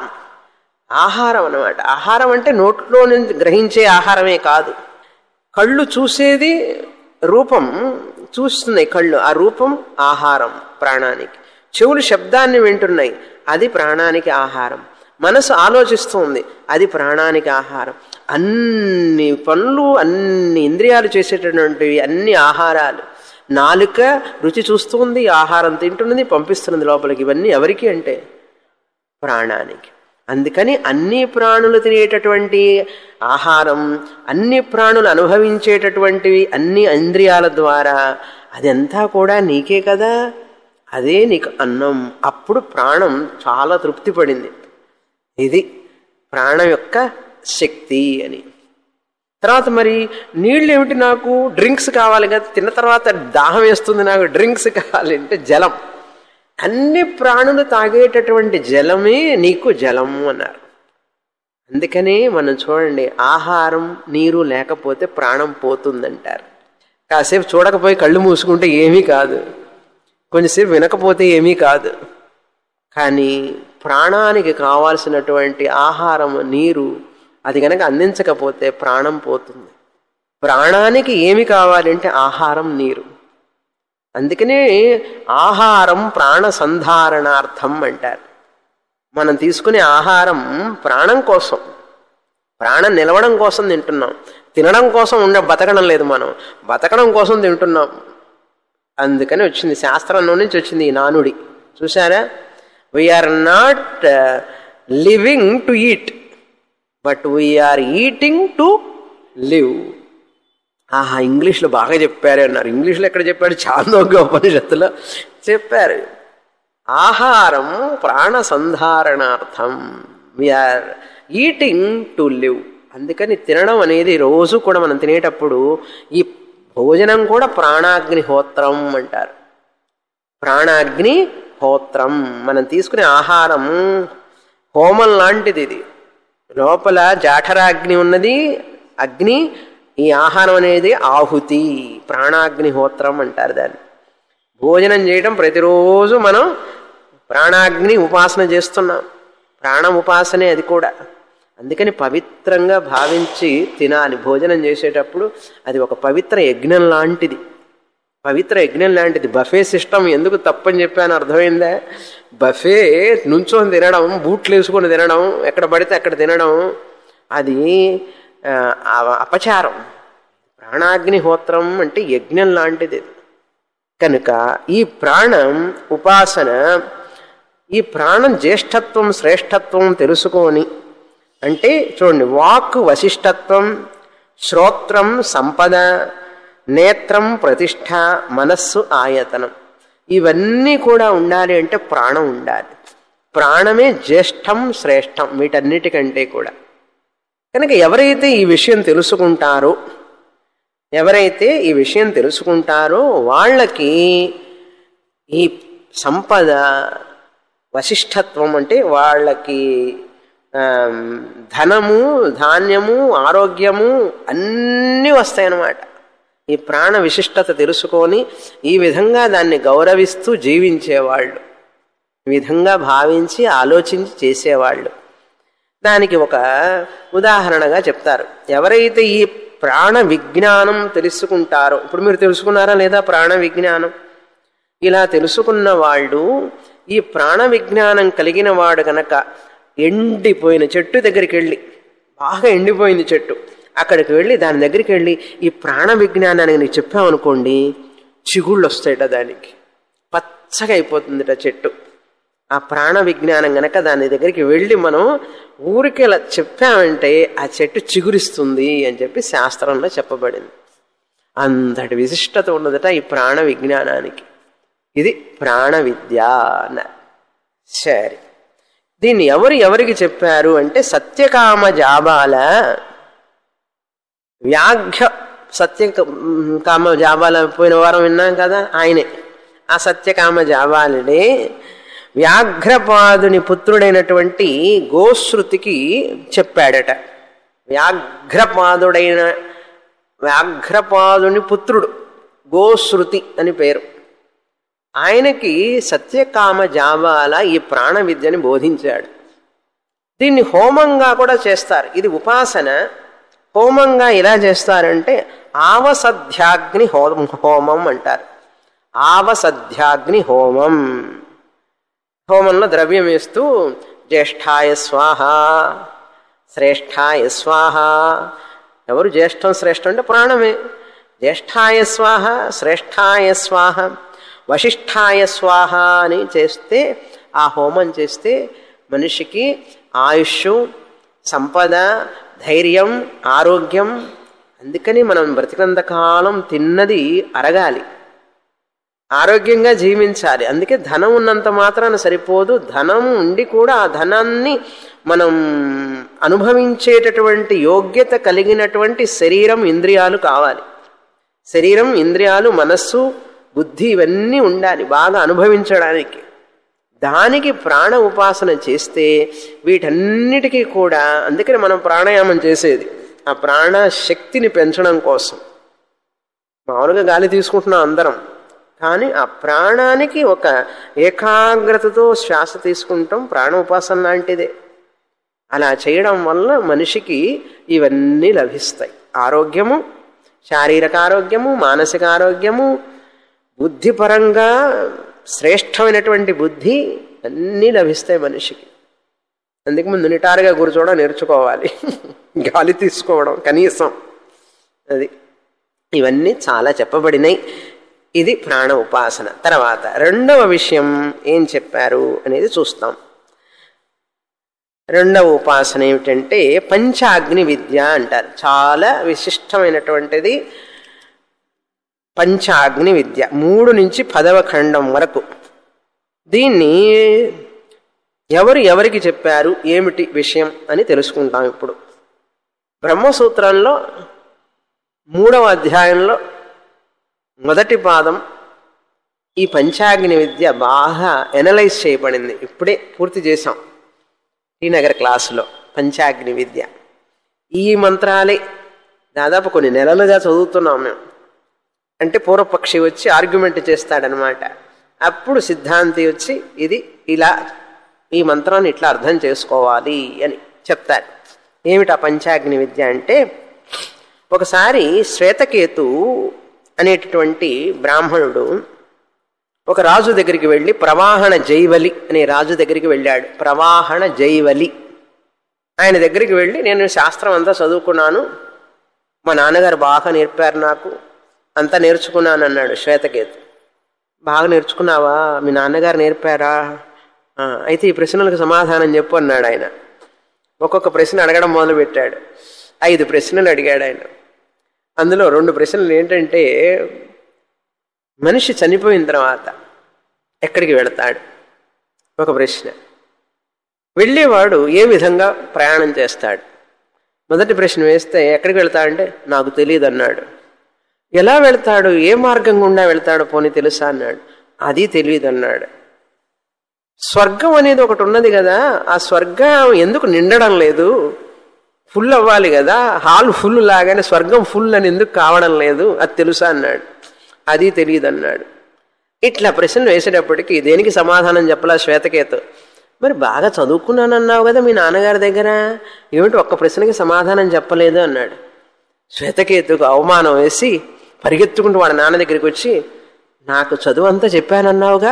ఆహారం అన్నమాట ఆహారం అంటే నోట్లో నుంచి గ్రహించే ఆహారమే కాదు కళ్ళు చూసేది రూపం చూస్తున్నాయి కళ్ళు ఆ రూపం ఆహారం ప్రాణానికి చెవులు శబ్దాన్ని వింటున్నాయి అది ప్రాణానికి ఆహారం మనసు ఆలోచిస్తుంది అది ప్రాణానికి ఆహారం అన్ని పనులు అన్ని ఇంద్రియాలు చేసేటటువంటివి అన్ని ఆహారాలు నాలుక రుచి చూస్తుంది ఆహారం తింటున్నది పంపిస్తున్నది లోపలికి ఇవన్నీ ఎవరికి అంటే ప్రాణానికి అందుకని అన్ని ప్రాణులు తినేటటువంటి ఆహారం అన్ని ప్రాణులు అనుభవించేటటువంటివి అన్ని ఇంద్రియాల ద్వారా అదంతా కూడా నీకే కదా అదే నీకు అన్నం అప్పుడు ప్రాణం చాలా తృప్తి పడింది ఇది ప్రాణం యొక్క శక్తి అని తర్వాత మరి నీళ్ళు ఏమిటి నాకు డ్రింక్స్ కావాలి కదా తిన్న తర్వాత దాహం వేస్తుంది నాకు డ్రింక్స్ కావాలి అంటే జలం అన్ని ప్రాణులు తాగేటటువంటి జలమే నీకు జలం అన్నారు అందుకనే మనం చూడండి ఆహారం నీరు లేకపోతే ప్రాణం పోతుందంటారు కాసేపు చూడకపోయి కళ్ళు మూసుకుంటే ఏమీ కాదు కొంచెంసేపు వినకపోతే ఏమీ కాదు కానీ ప్రాణానికి కావాల్సినటువంటి ఆహారం నీరు అది కనుక అందించకపోతే ప్రాణం పోతుంది ప్రాణానికి ఏమి కావాలంటే ఆహారం నీరు అందుకనే ఆహారం ప్రాణ సంధారణార్థం అంటారు మనం తీసుకునే ఆహారం ప్రాణం కోసం ప్రాణం నిలవడం కోసం తింటున్నాం తినడం కోసం ఉండే బతకడం లేదు మనం బతకడం కోసం తింటున్నాం అందుకని వచ్చింది శాస్త్రంలో నుంచి వచ్చింది ఈ నానుడి చూసారా we are not living to eat but we are eating to live ఆహా ఇంగ్లీష్లో బాగా చెప్పారు అన్నారు ఇంగ్లీష్లో ఎక్కడ చెప్పాడు చాందోగ్య ఉపనిషత్తులో చెప్పారు ఆహారం ప్రాణ సంధారణార్థం వీఆర్ ఈటింగ్ టు లివ్ అందుకని తినడం అనేది రోజు కూడా మనం తినేటప్పుడు ఈ భోజనం కూడా ప్రాణాగ్నిహోత్రం అంటారు ప్రాణాగ్ని హోత్రం మనం తీసుకునే ఆహారం హోమం లాంటిది ఇది లోపల జాఠరాగ్ని ఉన్నది అగ్ని ఈ ఆహారం అనేది ఆహుతి ప్రాణాగ్నిహోత్రం అంటారు దాన్ని భోజనం చేయడం ప్రతిరోజు మనం ప్రాణాగ్ని ఉపాసన చేస్తున్నాం ప్రాణ ఉపాసనే అది కూడా అందుకని పవిత్రంగా భావించి తినాలి భోజనం చేసేటప్పుడు అది ఒక పవిత్ర యజ్ఞం లాంటిది పవిత్ర యజ్ఞం లాంటిది బఫే సిస్టమ్ ఎందుకు తప్పని చెప్పాను అర్థమైందా బఫే నుంచొని తినడం బూట్లు వేసుకొని తినడం ఎక్కడ పడితే అక్కడ తినడం అది ఆ, అపచారం ప్రాణాగ్నిహోత్రం అంటే యజ్ఞం లాంటిది కనుక ఈ ప్రాణం ఉపాసన ఈ ప్రాణం జ్యేష్ఠత్వం శ్రేష్టత్వం తెలుసుకొని అంటే చూడండి వాక్ వశిష్టత్వం శ్రోత్రం సంపద నేత్రం ప్రతిష్ట మనస్సు ఆయతనం ఇవన్నీ కూడా ఉండాలి అంటే ప్రాణం ఉండాలి ప్రాణమే జ్యేష్టం శ్రేష్టం వీటన్నిటికంటే కూడా కనుక ఎవరైతే ఈ విషయం తెలుసుకుంటారో ఎవరైతే ఈ విషయం తెలుసుకుంటారో వాళ్ళకి ఈ సంపద వశిష్టత్వం అంటే వాళ్ళకి ఆమ్, ధనము ధాన్యము ఆరోగ్యము అన్నీ వస్తాయన్నమాట ఈ ప్రాణ విశిష్టత తెలుసుకొని ఈ విధంగా దాన్ని గౌరవిస్తూ జీవించేవాళ్ళు ఈ విధంగా భావించి ఆలోచించి చేసేవాళ్ళు దానికి ఒక ఉదాహరణగా చెప్తారు ఎవరైతే ఈ ప్రాణ విజ్ఞానం తెలుసుకుంటారో ఇప్పుడు మీరు తెలుసుకున్నారా లేదా ప్రాణ విజ్ఞానం ఇలా తెలుసుకున్న వాళ్ళు ఈ ప్రాణ విజ్ఞానం కలిగిన వాడు గనక ఎండిపోయిన చెట్టు దగ్గరికి వెళ్ళి బాగా ఎండిపోయింది చెట్టు అక్కడికి వెళ్ళి దాని దగ్గరికి వెళ్ళి ఈ ప్రాణ విజ్ఞానానికి నీకు చెప్పామనుకోండి చిగుళ్ళు వస్తాయట దానికి పచ్చగా అయిపోతుందిట చెట్టు ఆ ప్రాణ విజ్ఞానం గనక దాని దగ్గరికి వెళ్ళి మనం ఊరికి ఇలా చెప్పామంటే ఆ చెట్టు చిగురిస్తుంది అని చెప్పి శాస్త్రంలో చెప్పబడింది అంతటి విశిష్టత ఉన్నదట ఈ ప్రాణ విజ్ఞానానికి ఇది ప్రాణ విద్య అన్నారు సరే దీన్ని ఎవరు ఎవరికి చెప్పారు అంటే సత్యకామ జాబాల వ్యాఘ్య సత్య కామ జాబాల పోయిన వారం విన్నాం కదా ఆయనే ఆ సత్యకామ జాబాలుడే వ్యాఘ్రపాదుని పుత్రుడైనటువంటి గోశ్రుతికి చెప్పాడట వ్యాఘ్రపాదుడైన వ్యాఘ్రపాదుని పుత్రుడు గోశ్రుతి అని పేరు ఆయనకి సత్యకామ జాబాల ఈ ప్రాణ విద్యని బోధించాడు దీన్ని హోమంగా కూడా చేస్తారు ఇది ఉపాసన హోమంగా ఎలా చేస్తారంటే ఆవసధ్యాగ్ని హోమం హోమం అంటారు ఆవసధ్యాగ్ని హోమం హోమంలో ద్రవ్యం వేస్తూ జ్యేష్ఠాయ స్వాహ శ్రేష్ఠాయ స్వాహ ఎవరు జ్యేష్ఠం శ్రేష్టం అంటే ప్రాణమే జ్యేష్ఠాయ స్వాహ శ్రేష్ఠాయ స్వాహ వశిష్ఠాయ స్వాహ అని చేస్తే ఆ హోమం చేస్తే మనిషికి ఆయుష్ సంపద ధైర్యం ఆరోగ్యం అందుకని మనం బ్రతికినంత కాలం తిన్నది అరగాలి ఆరోగ్యంగా జీవించాలి అందుకే ధనం ఉన్నంత మాత్రాన సరిపోదు ధనం ఉండి కూడా ఆ ధనాన్ని మనం అనుభవించేటటువంటి యోగ్యత కలిగినటువంటి శరీరం ఇంద్రియాలు కావాలి శరీరం ఇంద్రియాలు మనస్సు బుద్ధి ఇవన్నీ ఉండాలి బాగా అనుభవించడానికి దానికి ప్రాణ ఉపాసన చేస్తే వీటన్నిటికీ కూడా అందుకని మనం ప్రాణాయామం చేసేది ఆ ప్రాణ శక్తిని పెంచడం కోసం మామూలుగా గాలి తీసుకుంటున్నాం అందరం కానీ ఆ ప్రాణానికి ఒక ఏకాగ్రతతో శ్వాస తీసుకుంటాం ప్రాణ ఉపాసన లాంటిదే అలా చేయడం వల్ల మనిషికి ఇవన్నీ లభిస్తాయి ఆరోగ్యము శారీరక ఆరోగ్యము మానసిక ఆరోగ్యము బుద్ధిపరంగా శ్రేష్టమైనటువంటి బుద్ధి అన్నీ లభిస్తాయి మనిషికి అందుకు ముందు నిటారుగా కూర్చోవడం నేర్చుకోవాలి గాలి తీసుకోవడం కనీసం అది ఇవన్నీ చాలా చెప్పబడినాయి ఇది ప్రాణ ఉపాసన తర్వాత రెండవ విషయం ఏం చెప్పారు అనేది చూస్తాం రెండవ ఉపాసన ఏమిటంటే పంచాగ్ని విద్య అంటారు చాలా విశిష్టమైనటువంటిది పంచాగ్ని విద్య మూడు నుంచి పదవ ఖండం వరకు దీన్ని ఎవరు ఎవరికి చెప్పారు ఏమిటి విషయం అని తెలుసుకుంటాం ఇప్పుడు బ్రహ్మసూత్రంలో మూడవ అధ్యాయంలో మొదటి పాదం ఈ పంచాగ్ని విద్య బాగా ఎనలైజ్ చేయబడింది ఇప్పుడే పూర్తి చేశాం శ్రీనగర్ క్లాసులో పంచాగ్ని విద్య ఈ మంత్రాలే దాదాపు కొన్ని నెలలుగా చదువుతున్నాం మేము అంటే పూర్వపక్షి వచ్చి ఆర్గ్యుమెంట్ చేస్తాడనమాట అప్పుడు సిద్ధాంతి వచ్చి ఇది ఇలా ఈ మంత్రాన్ని ఇట్లా అర్థం చేసుకోవాలి అని చెప్తారు ఏమిటా పంచాగ్ని విద్య అంటే ఒకసారి శ్వేతకేతు అనేటటువంటి బ్రాహ్మణుడు ఒక రాజు దగ్గరికి వెళ్ళి ప్రవాహణ జైవలి అనే రాజు దగ్గరికి వెళ్ళాడు ప్రవాహణ జైవలి ఆయన దగ్గరికి వెళ్ళి నేను శాస్త్రం అంతా చదువుకున్నాను మా నాన్నగారు బాగా నేర్పారు నాకు అంతా నేర్చుకున్నాను అన్నాడు శ్వేతకేతు బాగా నేర్చుకున్నావా మీ నాన్నగారు నేర్పారా అయితే ఈ ప్రశ్నలకు సమాధానం చెప్పు అన్నాడు ఆయన ఒక్కొక్క ప్రశ్న అడగడం మొదలుపెట్టాడు ఐదు ప్రశ్నలు అడిగాడు ఆయన అందులో రెండు ప్రశ్నలు ఏంటంటే మనిషి చనిపోయిన తర్వాత ఎక్కడికి వెళతాడు ఒక ప్రశ్న వెళ్ళేవాడు ఏ విధంగా ప్రయాణం చేస్తాడు మొదటి ప్రశ్న వేస్తే ఎక్కడికి వెళ్తాడంటే నాకు తెలియదు అన్నాడు ఎలా వెళ్తాడు ఏ మార్గం గుండా వెళ్తాడో పోనీ తెలుసా అన్నాడు అది తెలియదు అన్నాడు స్వర్గం అనేది ఒకటి ఉన్నది కదా ఆ స్వర్గం ఎందుకు నిండడం లేదు ఫుల్ అవ్వాలి కదా హాల్ ఫుల్ లాగానే స్వర్గం ఫుల్ అని ఎందుకు కావడం లేదు అది తెలుసా అన్నాడు అది తెలియదు అన్నాడు ఇట్లా ప్రశ్నలు వేసేటప్పటికి దేనికి సమాధానం చెప్పలా శ్వేతకేతు మరి బాగా చదువుకున్నానన్నావు కదా మీ నాన్నగారి దగ్గర ఏమిటి ఒక్క ప్రశ్నకి సమాధానం చెప్పలేదు అన్నాడు శ్వేతకేతుకు అవమానం వేసి పరిగెత్తుకుంటూ వాడి నాన్న దగ్గరికి వచ్చి నాకు చదువు అంతా చెప్పానన్నావుగా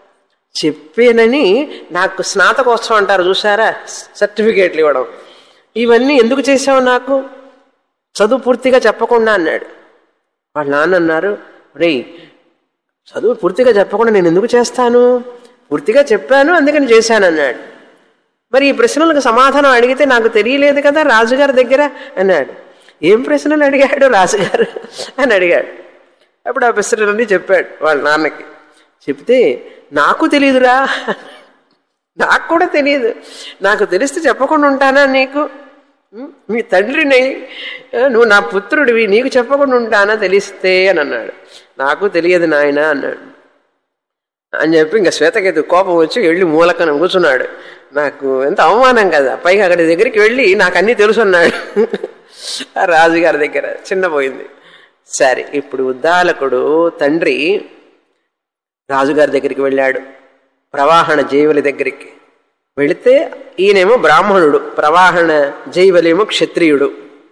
చెప్పానని నాకు స్నాతకోత్సవం అంటారు చూసారా సర్టిఫికేట్లు ఇవ్వడం ఇవన్నీ ఎందుకు చేసావు నాకు చదువు పూర్తిగా చెప్పకుండా అన్నాడు వాళ్ళ నాన్న అన్నారు రే చదువు పూర్తిగా చెప్పకుండా నేను ఎందుకు చేస్తాను పూర్తిగా చెప్పాను అందుకని చేశాను అన్నాడు మరి ఈ ప్రశ్నలకు సమాధానం అడిగితే నాకు తెలియలేదు కదా రాజుగారి దగ్గర అన్నాడు ఏం ప్రశ్నలు అడిగాడు రాజుగారు అని అడిగాడు అప్పుడు ఆ ప్రశ్నలన్నీ చెప్పాడు వాళ్ళ నాన్నకి చెప్తే నాకు తెలియదురా నాకు కూడా తెలియదు నాకు తెలిస్తే చెప్పకుండా ఉంటానా నీకు ఉం? మీ తండ్రిని ఆ, నువ్వు నా పుత్రుడివి నీకు చెప్పకుండా ఉంటానా తెలిస్తే అని అన్నాడు నాకు తెలియదు నాయన అన్నాడు అని చెప్పి ఇంకా శ్వేతకేతు కోపం వచ్చి వెళ్ళి మూలకన కూర్చున్నాడు నాకు ఎంత అవమానం కదా పైగా అక్కడి దగ్గరికి వెళ్ళి నాకు అన్నీ తెలుసు అన్నాడు ఆ రాజుగారి దగ్గర చిన్నపోయింది సరే ఇప్పుడు ఉద్దాలకుడు తండ్రి రాజుగారి దగ్గరికి వెళ్ళాడు ప్రవాహణ జీవుల దగ్గరికి వెళితే ఈయనేమో బ్రాహ్మణుడు ప్రవాహణ జైవలేమో క్షత్రియుడు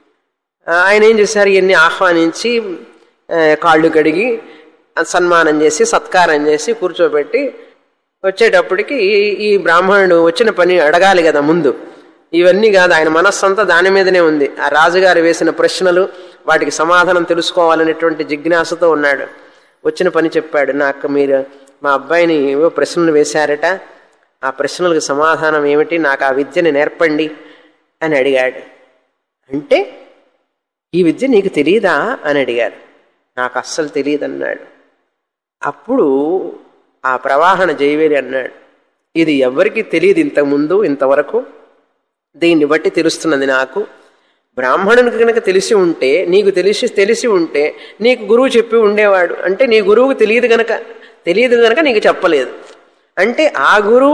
ఆ, ఆయన ఏం చేశారు ఇవన్నీ ఆహ్వానించి ఆ, కాళ్ళు కడిగి ఆ, సన్మానం చేసి సత్కారం చేసి కూర్చోబెట్టి వచ్చేటప్పటికి ఈ- ఈ బ్రాహ్మణుడు వచ్చిన పని అడగాలి కదా ముందు ఇవన్నీ కాదు ఆయన మనస్సంతా దాని మీదనే ఉంది ఆ రాజుగారు వేసిన ప్రశ్నలు వాటికి సమాధానం తెలుసుకోవాలనేటువంటి జిజ్ఞాసతో ఉన్నాడు వచ్చిన పని చెప్పాడు నాకు మీరు మా అబ్బాయిని ఏవో ప్రశ్నలు వేశారట ఆ ప్రశ్నలకు సమాధానం ఏమిటి నాకు ఆ విద్యని నేర్పండి అని అడిగాడు అంటే ఈ విద్య నీకు తెలియదా అని అడిగారు నాకు అస్సలు తెలియదు అన్నాడు అప్పుడు ఆ ప్రవాహన జైవేరి అన్నాడు ఇది ఎవరికి తెలియదు ఇంతకుముందు ఇంతవరకు దీన్ని బట్టి తెలుస్తున్నది నాకు బ్రాహ్మణునికి కనుక తెలిసి ఉంటే నీకు తెలిసి తెలిసి ఉంటే నీకు గురువు చెప్పి ఉండేవాడు అంటే నీ గురువుకు తెలియదు గనక తెలియదు గనక నీకు చెప్పలేదు అంటే ఆ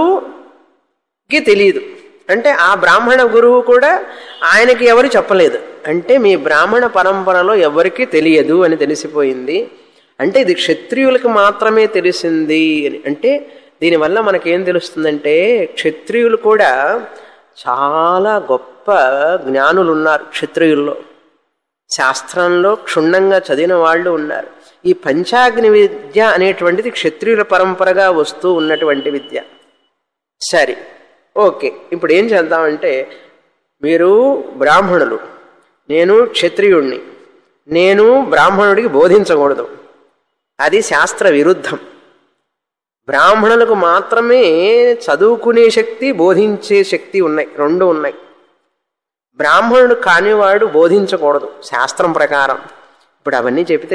గురువుకి తెలియదు అంటే ఆ బ్రాహ్మణ గురువు కూడా ఆయనకి ఎవరు చెప్పలేదు అంటే మీ బ్రాహ్మణ పరంపరలో ఎవరికీ తెలియదు అని తెలిసిపోయింది అంటే ఇది క్షత్రియులకు మాత్రమే తెలిసింది అని అంటే దీనివల్ల మనకేం తెలుస్తుందంటే క్షత్రియులు కూడా చాలా గొప్ప జ్ఞానులు ఉన్నారు క్షత్రియుల్లో శాస్త్రంలో క్షుణ్ణంగా చదివిన వాళ్ళు ఉన్నారు ఈ పంచాగ్ని విద్య అనేటువంటిది క్షత్రియుల పరంపరగా వస్తూ ఉన్నటువంటి విద్య సరే ఓకే ఇప్పుడు ఏం చేద్దామంటే మీరు బ్రాహ్మణులు నేను క్షత్రియుణ్ణి నేను బ్రాహ్మణుడికి బోధించకూడదు అది శాస్త్ర విరుద్ధం బ్రాహ్మణులకు మాత్రమే చదువుకునే శక్తి బోధించే శక్తి ఉన్నాయి రెండు ఉన్నాయి బ్రాహ్మణుడు కానివాడు బోధించకూడదు శాస్త్రం ప్రకారం ఇప్పుడు అవన్నీ చెబితే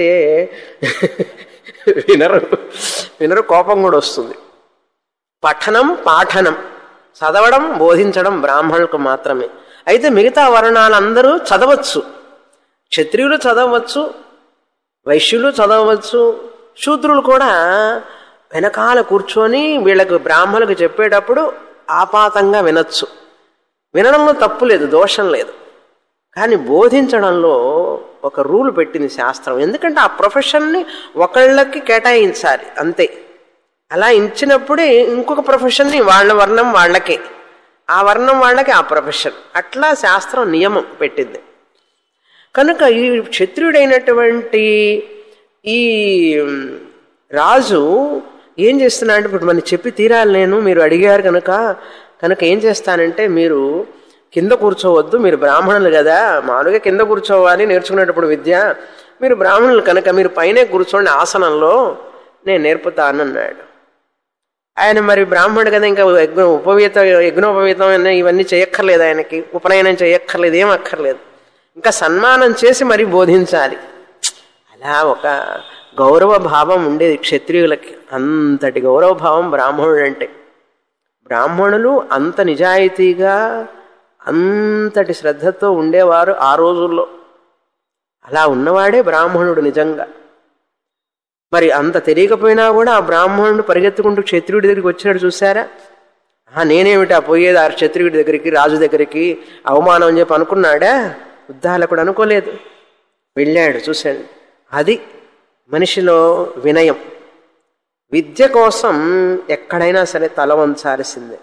వినరు వినరు కోపం కూడా వస్తుంది పఠనం పాఠనం చదవడం బోధించడం బ్రాహ్మణులకు మాత్రమే అయితే మిగతా వర్ణాలందరూ చదవచ్చు క్షత్రియులు చదవచ్చు వైశ్యులు చదవచ్చు శూద్రులు కూడా వెనకాల కూర్చొని వీళ్ళకు బ్రాహ్మణులకు చెప్పేటప్పుడు ఆపాతంగా వినొచ్చు వినడంలో తప్పు లేదు దోషం లేదు కానీ బోధించడంలో ఒక రూల్ పెట్టింది శాస్త్రం ఎందుకంటే ఆ ప్రొఫెషన్ని ఒకళ్ళకి కేటాయించాలి అంతే అలా ఇచ్చినప్పుడే ఇంకొక ప్రొఫెషన్ని వాళ్ళ వర్ణం వాళ్ళకే ఆ వర్ణం వాళ్ళకి ఆ ప్రొఫెషన్ అట్లా శాస్త్రం నియమం పెట్టింది కనుక ఈ క్షత్రియుడైనటువంటి ఈ రాజు ఏం చేస్తున్నాడంటే ఇప్పుడు మనం చెప్పి తీరాలి నేను మీరు అడిగారు కనుక కనుక ఏం చేస్తానంటే మీరు కింద కూర్చోవద్దు మీరు బ్రాహ్మణులు కదా మామూలుగా కింద కూర్చోవాలి నేర్చుకునేటప్పుడు విద్య మీరు బ్రాహ్మణులు కనుక మీరు పైనే కూర్చోండి ఆసనంలో నేను నేర్పుతాను అన్నాడు ఆయన మరి బ్రాహ్మణుడు కదా ఇంకా యజ్ఞ ఉపవీత యజ్ఞోపవీతం అనే ఇవన్నీ చేయక్కర్లేదు ఆయనకి ఉపనయనం చేయక్కర్లేదు ఏం అక్కర్లేదు ఇంకా సన్మానం చేసి మరి బోధించాలి అలా ఒక గౌరవ భావం ఉండేది క్షత్రియులకి అంతటి గౌరవ భావం బ్రాహ్మణుడు అంటే బ్రాహ్మణులు అంత నిజాయితీగా అంతటి శ్రద్ధతో ఉండేవారు ఆ రోజుల్లో అలా ఉన్నవాడే బ్రాహ్మణుడు నిజంగా మరి అంత తెలియకపోయినా కూడా ఆ బ్రాహ్మణుడు పరిగెత్తుకుంటూ క్షత్రియుడి దగ్గరికి వచ్చాడు చూసారా ఆ నేనేమిటా పోయేది ఆ క్షత్రియుడి దగ్గరికి రాజు దగ్గరికి అవమానం అని చెప్పి అనుకున్నాడా ఉద్దాలకుడు అనుకోలేదు వెళ్ళాడు చూశాడు అది మనిషిలో వినయం విద్య కోసం ఎక్కడైనా సరే తల వంచాల్సిందే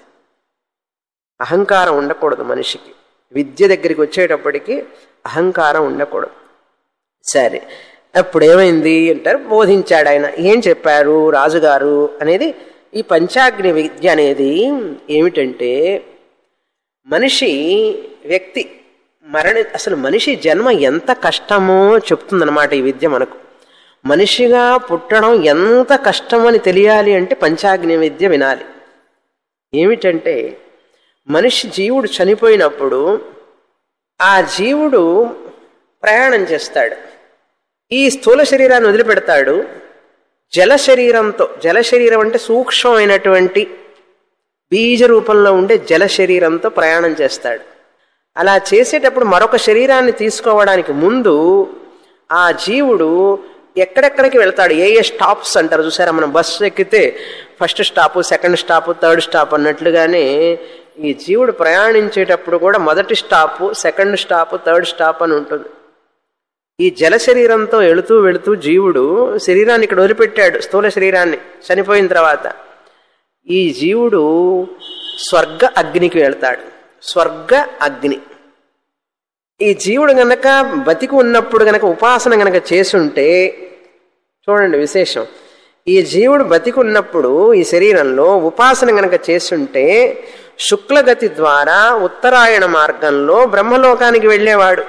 అహంకారం ఉండకూడదు మనిషికి విద్య దగ్గరికి వచ్చేటప్పటికి అహంకారం ఉండకూడదు సరే అప్పుడు ఏమైంది అంటారు బోధించాడు ఆయన ఏం చెప్పారు రాజుగారు అనేది ఈ పంచాగ్ని విద్య అనేది ఏమిటంటే మనిషి వ్యక్తి మరణ అసలు మనిషి జన్మ ఎంత కష్టమో చెప్తుందన్నమాట ఈ విద్య మనకు మనిషిగా పుట్టడం ఎంత కష్టమని తెలియాలి అంటే పంచాగ్ని విద్య వినాలి ఏమిటంటే మనిషి జీవుడు చనిపోయినప్పుడు ఆ జీవుడు ప్రయాణం చేస్తాడు ఈ స్థూల శరీరాన్ని వదిలిపెడతాడు జల శరీరంతో జల శరీరం అంటే సూక్ష్మమైనటువంటి బీజ రూపంలో ఉండే జల శరీరంతో ప్రయాణం చేస్తాడు అలా చేసేటప్పుడు మరొక శరీరాన్ని తీసుకోవడానికి ముందు ఆ జీవుడు ఎక్కడెక్కడికి వెళ్తాడు ఏ ఏ స్టాప్స్ అంటారు చూసారా మనం బస్సు ఎక్కితే first stop second stop third stop అన్నట్లుగానే ఈ జీవుడు ప్రయాణించేటప్పుడు కూడా మొదటి stop second stop third stop అని ఉంటుంది ఈ జల శరీరంతో వెళుతూ వెళుతూ జీవుడు శరీరాన్ని ఇక్కడ వదిలిపెట్టాడు స్థూల శరీరాన్ని చనిపోయిన తర్వాత ఈ జీవుడు స్వర్గ అగ్నికి వెళ్తాడు స్వర్గ అగ్ని ఈ జీవుడు గనక బతికి ఉన్నప్పుడు గనక ఉపాసన గనక చేసుంటే చూడండి విశేషం ఈ జీవుడు బతికి ఉన్నప్పుడు ఈ శరీరంలో ఉపాసన గనక చేసుంటే శుక్లగతి ద్వారా ఉత్తరాయణ మార్గంలో బ్రహ్మలోకానికి వెళ్ళేవాడు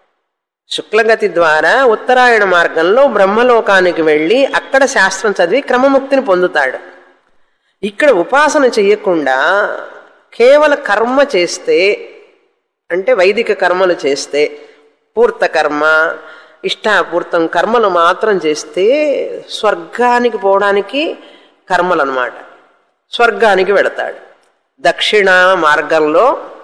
శుక్లగతి ద్వారా ఉత్తరాయణ మార్గంలో బ్రహ్మలోకానికి వెళ్ళి అక్కడ శాస్త్రం చదివి క్రమముక్తిని పొందుతాడు ఇక్కడ ఉపాసన చేయకుండా కేవల కర్మ చేస్తే అంటే వైదిక కర్మలు చేస్తే పూర్త కర్మ ఇష్టాపూర్తం కర్మలు మాత్రం చేస్తే స్వర్గానికి పోవడానికి కర్మలు అనమాట స్వర్గానికి వెళతాడు దక్షిణ మార్గంలో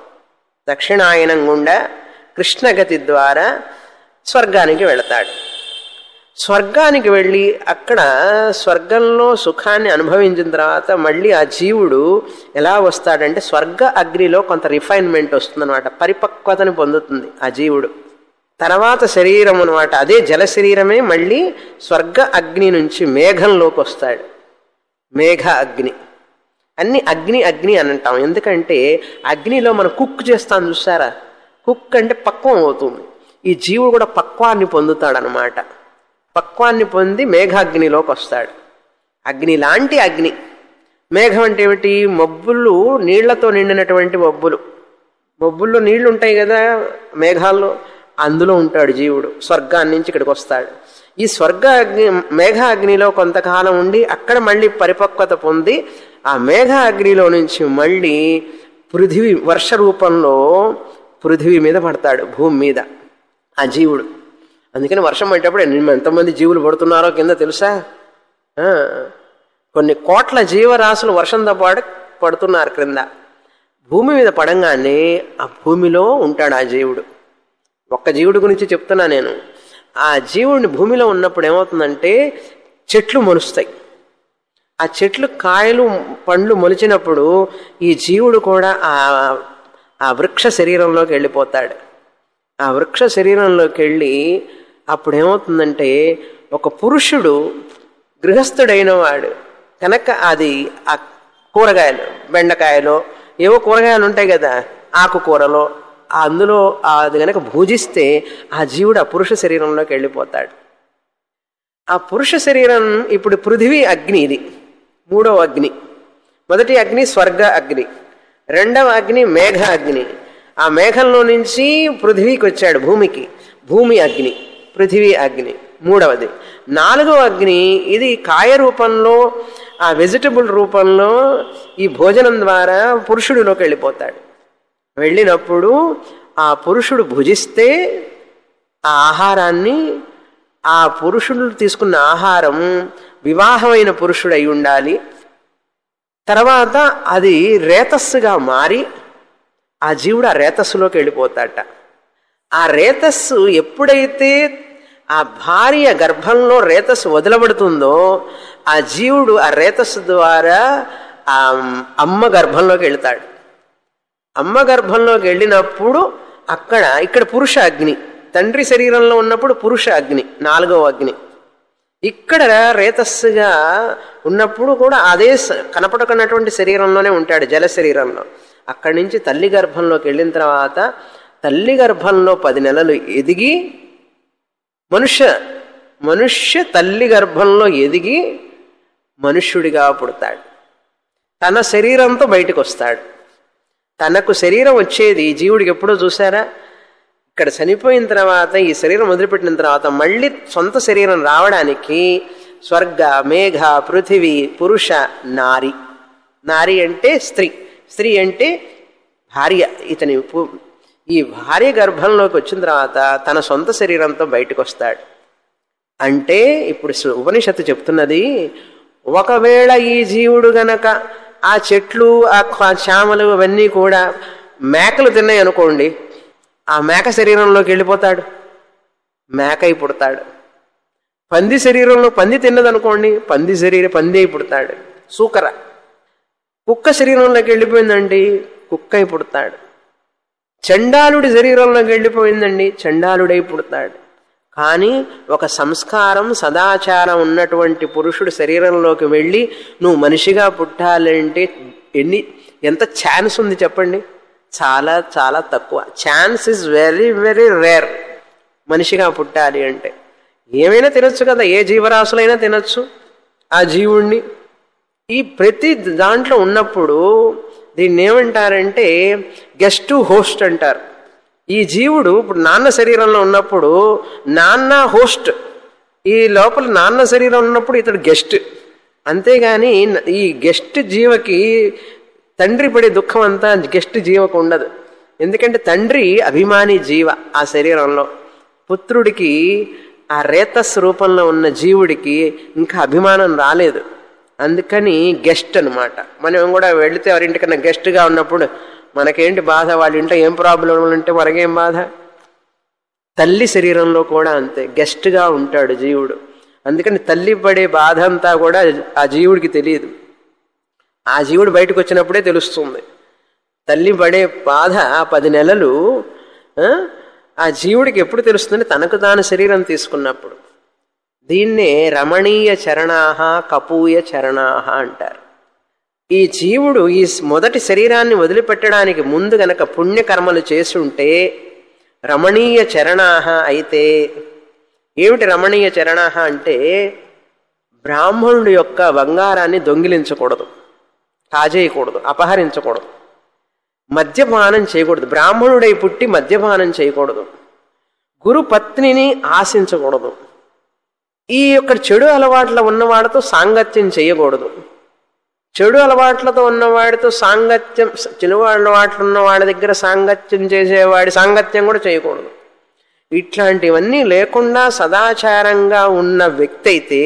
దక్షిణాయనం గుండా కృష్ణగతి ద్వారా స్వర్గానికి వెళతాడు స్వర్గానికి వెళ్ళి అక్కడ స్వర్గంలో సుఖాన్ని అనుభవించిన తర్వాత మళ్ళీ ఆ జీవుడు ఎలా వస్తాడంటే స్వర్గ అగ్నిలో కొంత రిఫైన్మెంట్ వస్తుందన్నమాట పరిపక్వతని పొందుతుంది ఆ జీవుడు తర్వాత శరీరం అనమాట అదే జల శరీరమే మళ్ళీ స్వర్గ అగ్ని నుంచి మేఘంలోకి వస్తాడు మేఘ అగ్ని అన్ని అగ్ని అగ్ని అని అంటాం ఎందుకంటే అగ్నిలో మనం కుక్ చేస్తాం చూసారా కుక్ అంటే పక్వం అవుతుంది ఈ జీవుడు కూడా పక్వాన్ని పొందుతాడనమాట పక్వాన్ని పొంది మేఘాగ్నిలోకి వస్తాడు అగ్ని లాంటి అగ్ని మేఘం అంటే ఏమిటి మబ్బులు నీళ్లతో నిండినటువంటి మబ్బులు మబ్బుల్లో నీళ్లు ఉంటాయి కదా మేఘాల్లో అందులో ఉంటాడు జీవుడు స్వర్గాన్ని నుంచి ఇక్కడికి వస్తాడు ఈ స్వర్గ అగ్ని మేఘ అగ్నిలో కొంతకాలం ఉండి అక్కడ మళ్ళీ పరిపక్వత పొంది ఆ మేఘ అగ్నిలో నుంచి మళ్ళీ పృథివీ వర్ష రూపంలో పృథివీ మీద పడతాడు భూమి మీద ఆ జీవుడు అందుకని వర్షం పడేటప్పుడు ఎన్ని- ఎంతమంది జీవులు పడుతున్నారో కింద తెలుసా ఆ, కొన్ని కోట్ల జీవరాశులు వర్షంతో పాటు పడుతున్నారు క్రింద భూమి మీద పడంగానే ఆ భూమిలో ఉంటాడు ఆ జీవుడు ఒక్క జీవుడి గురించి చెప్తున్నా నేను ఆ జీవుడిని భూమిలో ఉన్నప్పుడు ఏమవుతుందంటే చెట్లు మొలుస్తాయి ఆ చెట్లు కాయలు పండ్లు మొలిచినప్పుడు ఈ జీవుడు కూడా ఆ ఆ వృక్ష శరీరంలోకి వెళ్ళిపోతాడు ఆ వృక్ష శరీరంలోకి వెళ్ళి అప్పుడు ఏమవుతుందంటే ఒక పురుషుడు గృహస్థుడైన వాడు కనుక అది ఆ కూరగాయలు బెండకాయలు ఏవో కూరగాయలు ఉంటాయి కదా ఆకుకూరలో అందులో అది కనుక భూజిస్తే ఆ జీవుడు ఆ పురుష శరీరంలోకి వెళ్ళిపోతాడు ఆ పురుష శరీరం ఇప్పుడు పృథివీ అగ్ని ఇది మూడవ అగ్ని మొదటి అగ్ని స్వర్గ అగ్ని రెండవ అగ్ని మేఘ అగ్ని ఆ మేఘంలో నుంచి పృథివీకి వచ్చాడు భూమికి భూమి అగ్ని పృథివీ అగ్ని మూడవది నాలుగవ అగ్ని ఇది కాయ రూపంలో ఆ వెజిటబుల్ రూపంలో ఈ భోజనం ద్వారా పురుషుడిలోకి వెళ్ళిపోతాడు వెళ్ళినప్పుడు ఆ పురుషుడు భుజిస్తే ఆ ఆహారాన్ని ఆ పురుషుడు తీసుకున్న ఆహారం వివాహమైన పురుషుడు అయి ఉండాలి తర్వాత అది రేతస్సుగా మారి ఆ జీవుడు ఆ రేతస్సులోకి వెళ్ళిపోతాట ఆ రేతస్సు ఎప్పుడైతే ఆ భార్య గర్భంలో రేతస్సు వదలబడుతుందో ఆ జీవుడు ఆ రేతస్సు ద్వారా ఆ అమ్మ గర్భంలోకి వెళ్తాడు అమ్మ గర్భంలోకి వెళ్ళినప్పుడు అక్కడ ఇక్కడ పురుష అగ్ని తండ్రి శరీరంలో ఉన్నప్పుడు పురుష అగ్ని నాలుగవ అగ్ని ఇక్కడ రేతస్సుగా ఉన్నప్పుడు కూడా అదే స- కనపడకున్నటువంటి శరీరంలోనే ఉంటాడు జల శరీరంలో అక్కడి నుంచి తల్లి గర్భంలోకి వెళ్ళిన తర్వాత తల్లి గర్భంలో పది నెలలు ఎదిగి మనుష్య మనుష్య తల్లి గర్భంలో ఎదిగి మనుష్యుడిగా పుడతాడు తన శరీరంతో బయటకు వస్తాడు తనకు శరీరం వచ్చేది జీవుడికి ఎప్పుడో చూసారా ఇక్కడ చనిపోయిన తర్వాత ఈ శరీరం వదిలిపెట్టిన తర్వాత మళ్ళీ సొంత శరీరం రావడానికి స్వర్గ మేఘ పృథివీ పురుష నారి నారి అంటే స్త్రీ స్త్రీ అంటే భార్య ఇతని పు- ఈ భార్య గర్భంలోకి వచ్చిన తర్వాత తన సొంత శరీరంతో బయటకు వస్తాడు అంటే ఇప్పుడు సు- ఉపనిషత్తు చెప్తున్నది ఒకవేళ ఈ జీవుడు గనక ఆ చెట్లు ఆ క- చామలు అవన్నీ కూడా మేకలు తిన్నాయి అనుకోండి ఆ మేక శరీరంలోకి వెళ్ళిపోతాడు మేక అయి పుడతాడు పంది శరీరంలో పంది తిన్నదనుకోండి పంది శరీరం పంది అయి పుడతాడు సూకర కుక్క శరీరంలోకి వెళ్ళిపోయిందండి కుక్క అయి పుడతాడు చండాలుడి శరీరంలోకి వెళ్ళిపోయిందండి చండాలుడై పుడతాడు కానీ ఒక సంస్కారం సదాచారం ఉన్నటువంటి పురుషుడు శరీరంలోకి వెళ్ళి నువ్వు మనిషిగా పుట్టాలంటే ఎన్ని ఎంత ఛాన్స్ ఉంది చెప్పండి చాలా చాలా తక్కువ chance is very very rare మనిషిగా పుట్టాలి అంటే ఏమైనా తినొచ్చు కదా ఏ జీవరాశులైనా తినొచ్చు ఆ జీవుణ్ణి ఈ ప్రతి దాంట్లో ఉన్నప్పుడు దీన్ని ఏమంటారంటే గెస్ట్ హోస్ట్ అంటారు ఈ జీవుడు ఇప్పుడు నాన్న శరీరంలో ఉన్నప్పుడు నాన్న హోస్ట్ ఈ లోపల నాన్న శరీరం ఉన్నప్పుడు ఇతడు గెస్ట్ అంతేగాని ఈ గెస్ట్ జీవకి తండ్రి పడే దుఃఖం అంతా గెస్ట్ జీవకు ఉండదు ఎందుకంటే తండ్రి అభిమాని జీవ ఆ శరీరంలో పుత్రుడికి ఆ రేతస్ రూపంలో ఉన్న జీవుడికి ఇంకా అభిమానం రాలేదు అందుకని గెస్ట్ అనమాట మనం కూడా వెళితే ఎవరింటికన్నా గెస్ట్గా ఉన్నప్పుడు మనకేంటి బాధ వాళ్ళ ఇంట్లో ఏం ప్రాబ్లం ఉంటే మనకేం బాధ తల్లి శరీరంలో కూడా అంతే గెస్ట్గా ఉంటాడు జీవుడు అందుకని తల్లి పడే బాధ అంతా కూడా ఆ జీవుడికి తెలియదు ఆ జీవుడు బయటకు వచ్చినప్పుడే తెలుస్తుంది తల్లి పడే బాధ ఆ పది నెలలు ఆ, ఆ జీవుడికి ఎప్పుడు తెలుస్తుంది తనకు తాను శరీరం తీసుకున్నప్పుడు దీన్నే రమణీయ చరణాహ కపూయ చరణాహ అంటారు ఈ జీవుడు ఈ మొదటి శరీరాన్ని వదిలిపెట్టడానికి ముందు గనక పుణ్యకర్మలు చేసి ఉంటే రమణీయ చరణాహ అయితే ఏమిటి రమణీయ చరణాహ అంటే బ్రాహ్మణుడి యొక్క బంగారాన్ని దొంగిలించకూడదు కాజేయకూడదు అపహరించకూడదు మద్యపానం చేయకూడదు బ్రాహ్మణుడై పుట్టి మద్యపానం చేయకూడదు గురు పత్నిని ఆశించకూడదు ఈ యొక్క చెడు అలవాట్ల ఉన్నవాడితో సాంగత్యం చేయకూడదు చెడు అలవాట్లతో ఉన్నవాడితో సాంగత్యం చెడు అలవాట్లు ఉన్న వాడి దగ్గర సాంగత్యం చేసేవాడి సాంగత్యం కూడా చేయకూడదు ఇట్లాంటివన్నీ లేకుండా సదాచారంగా ఉన్న వ్యక్తి అయితే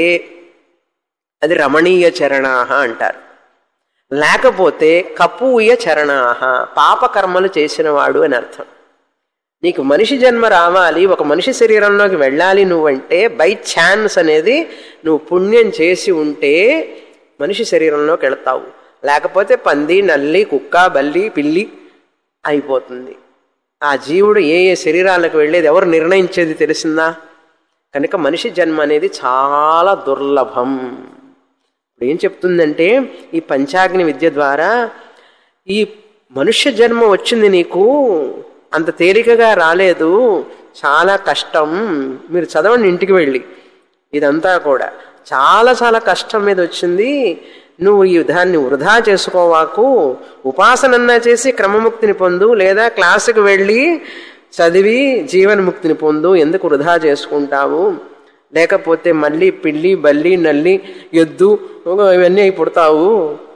అది రమణీయ చరణాహ అంటారు లేకపోతే కపూయ చరణాహ పాపకర్మలు చేసినవాడు అని అర్థం నీకు మనిషి జన్మ రావాలి ఒక మనిషి శరీరంలోకి వెళ్ళాలి నువ్వంటే బై ఛాన్స్ అనేది నువ్వు పుణ్యం చేసి ఉంటే మనిషి శరీరంలోకి వెళతావు లేకపోతే పంది నల్లి కుక్క బల్లి పిల్లి అయిపోతుంది ఆ జీవుడు ఏ ఏ శరీరాలకు వెళ్ళేది ఎవరు నిర్ణయించేది తెలిసిందా కనుక మనిషి జన్మ అనేది చాలా దుర్లభం ఇప్పుడు ఏం చెప్తుందంటే ఈ పంచాగ్ని విద్య ద్వారా ఈ మనుష్య జన్మ వచ్చింది నీకు అంత తేలికగా రాలేదు చాలా కష్టం మీరు చదవండి ఇంటికి వెళ్ళి ఇదంతా కూడా చాలా చాలా కష్టం మీద వచ్చింది నువ్వు ఈ దాన్ని వృధా చేసుకోవాకు ఉపాసనన్నా చేసి క్రమముక్తిని పొందు లేదా క్లాసుకు వెళ్ళి చదివి జీవన్ముక్తిని పొందు ఎందుకు వృధా చేసుకుంటావు లేకపోతే మళ్ళీ పిల్లి బల్లి నల్లి ఎద్దు ఇవన్నీ అయి పుడతావు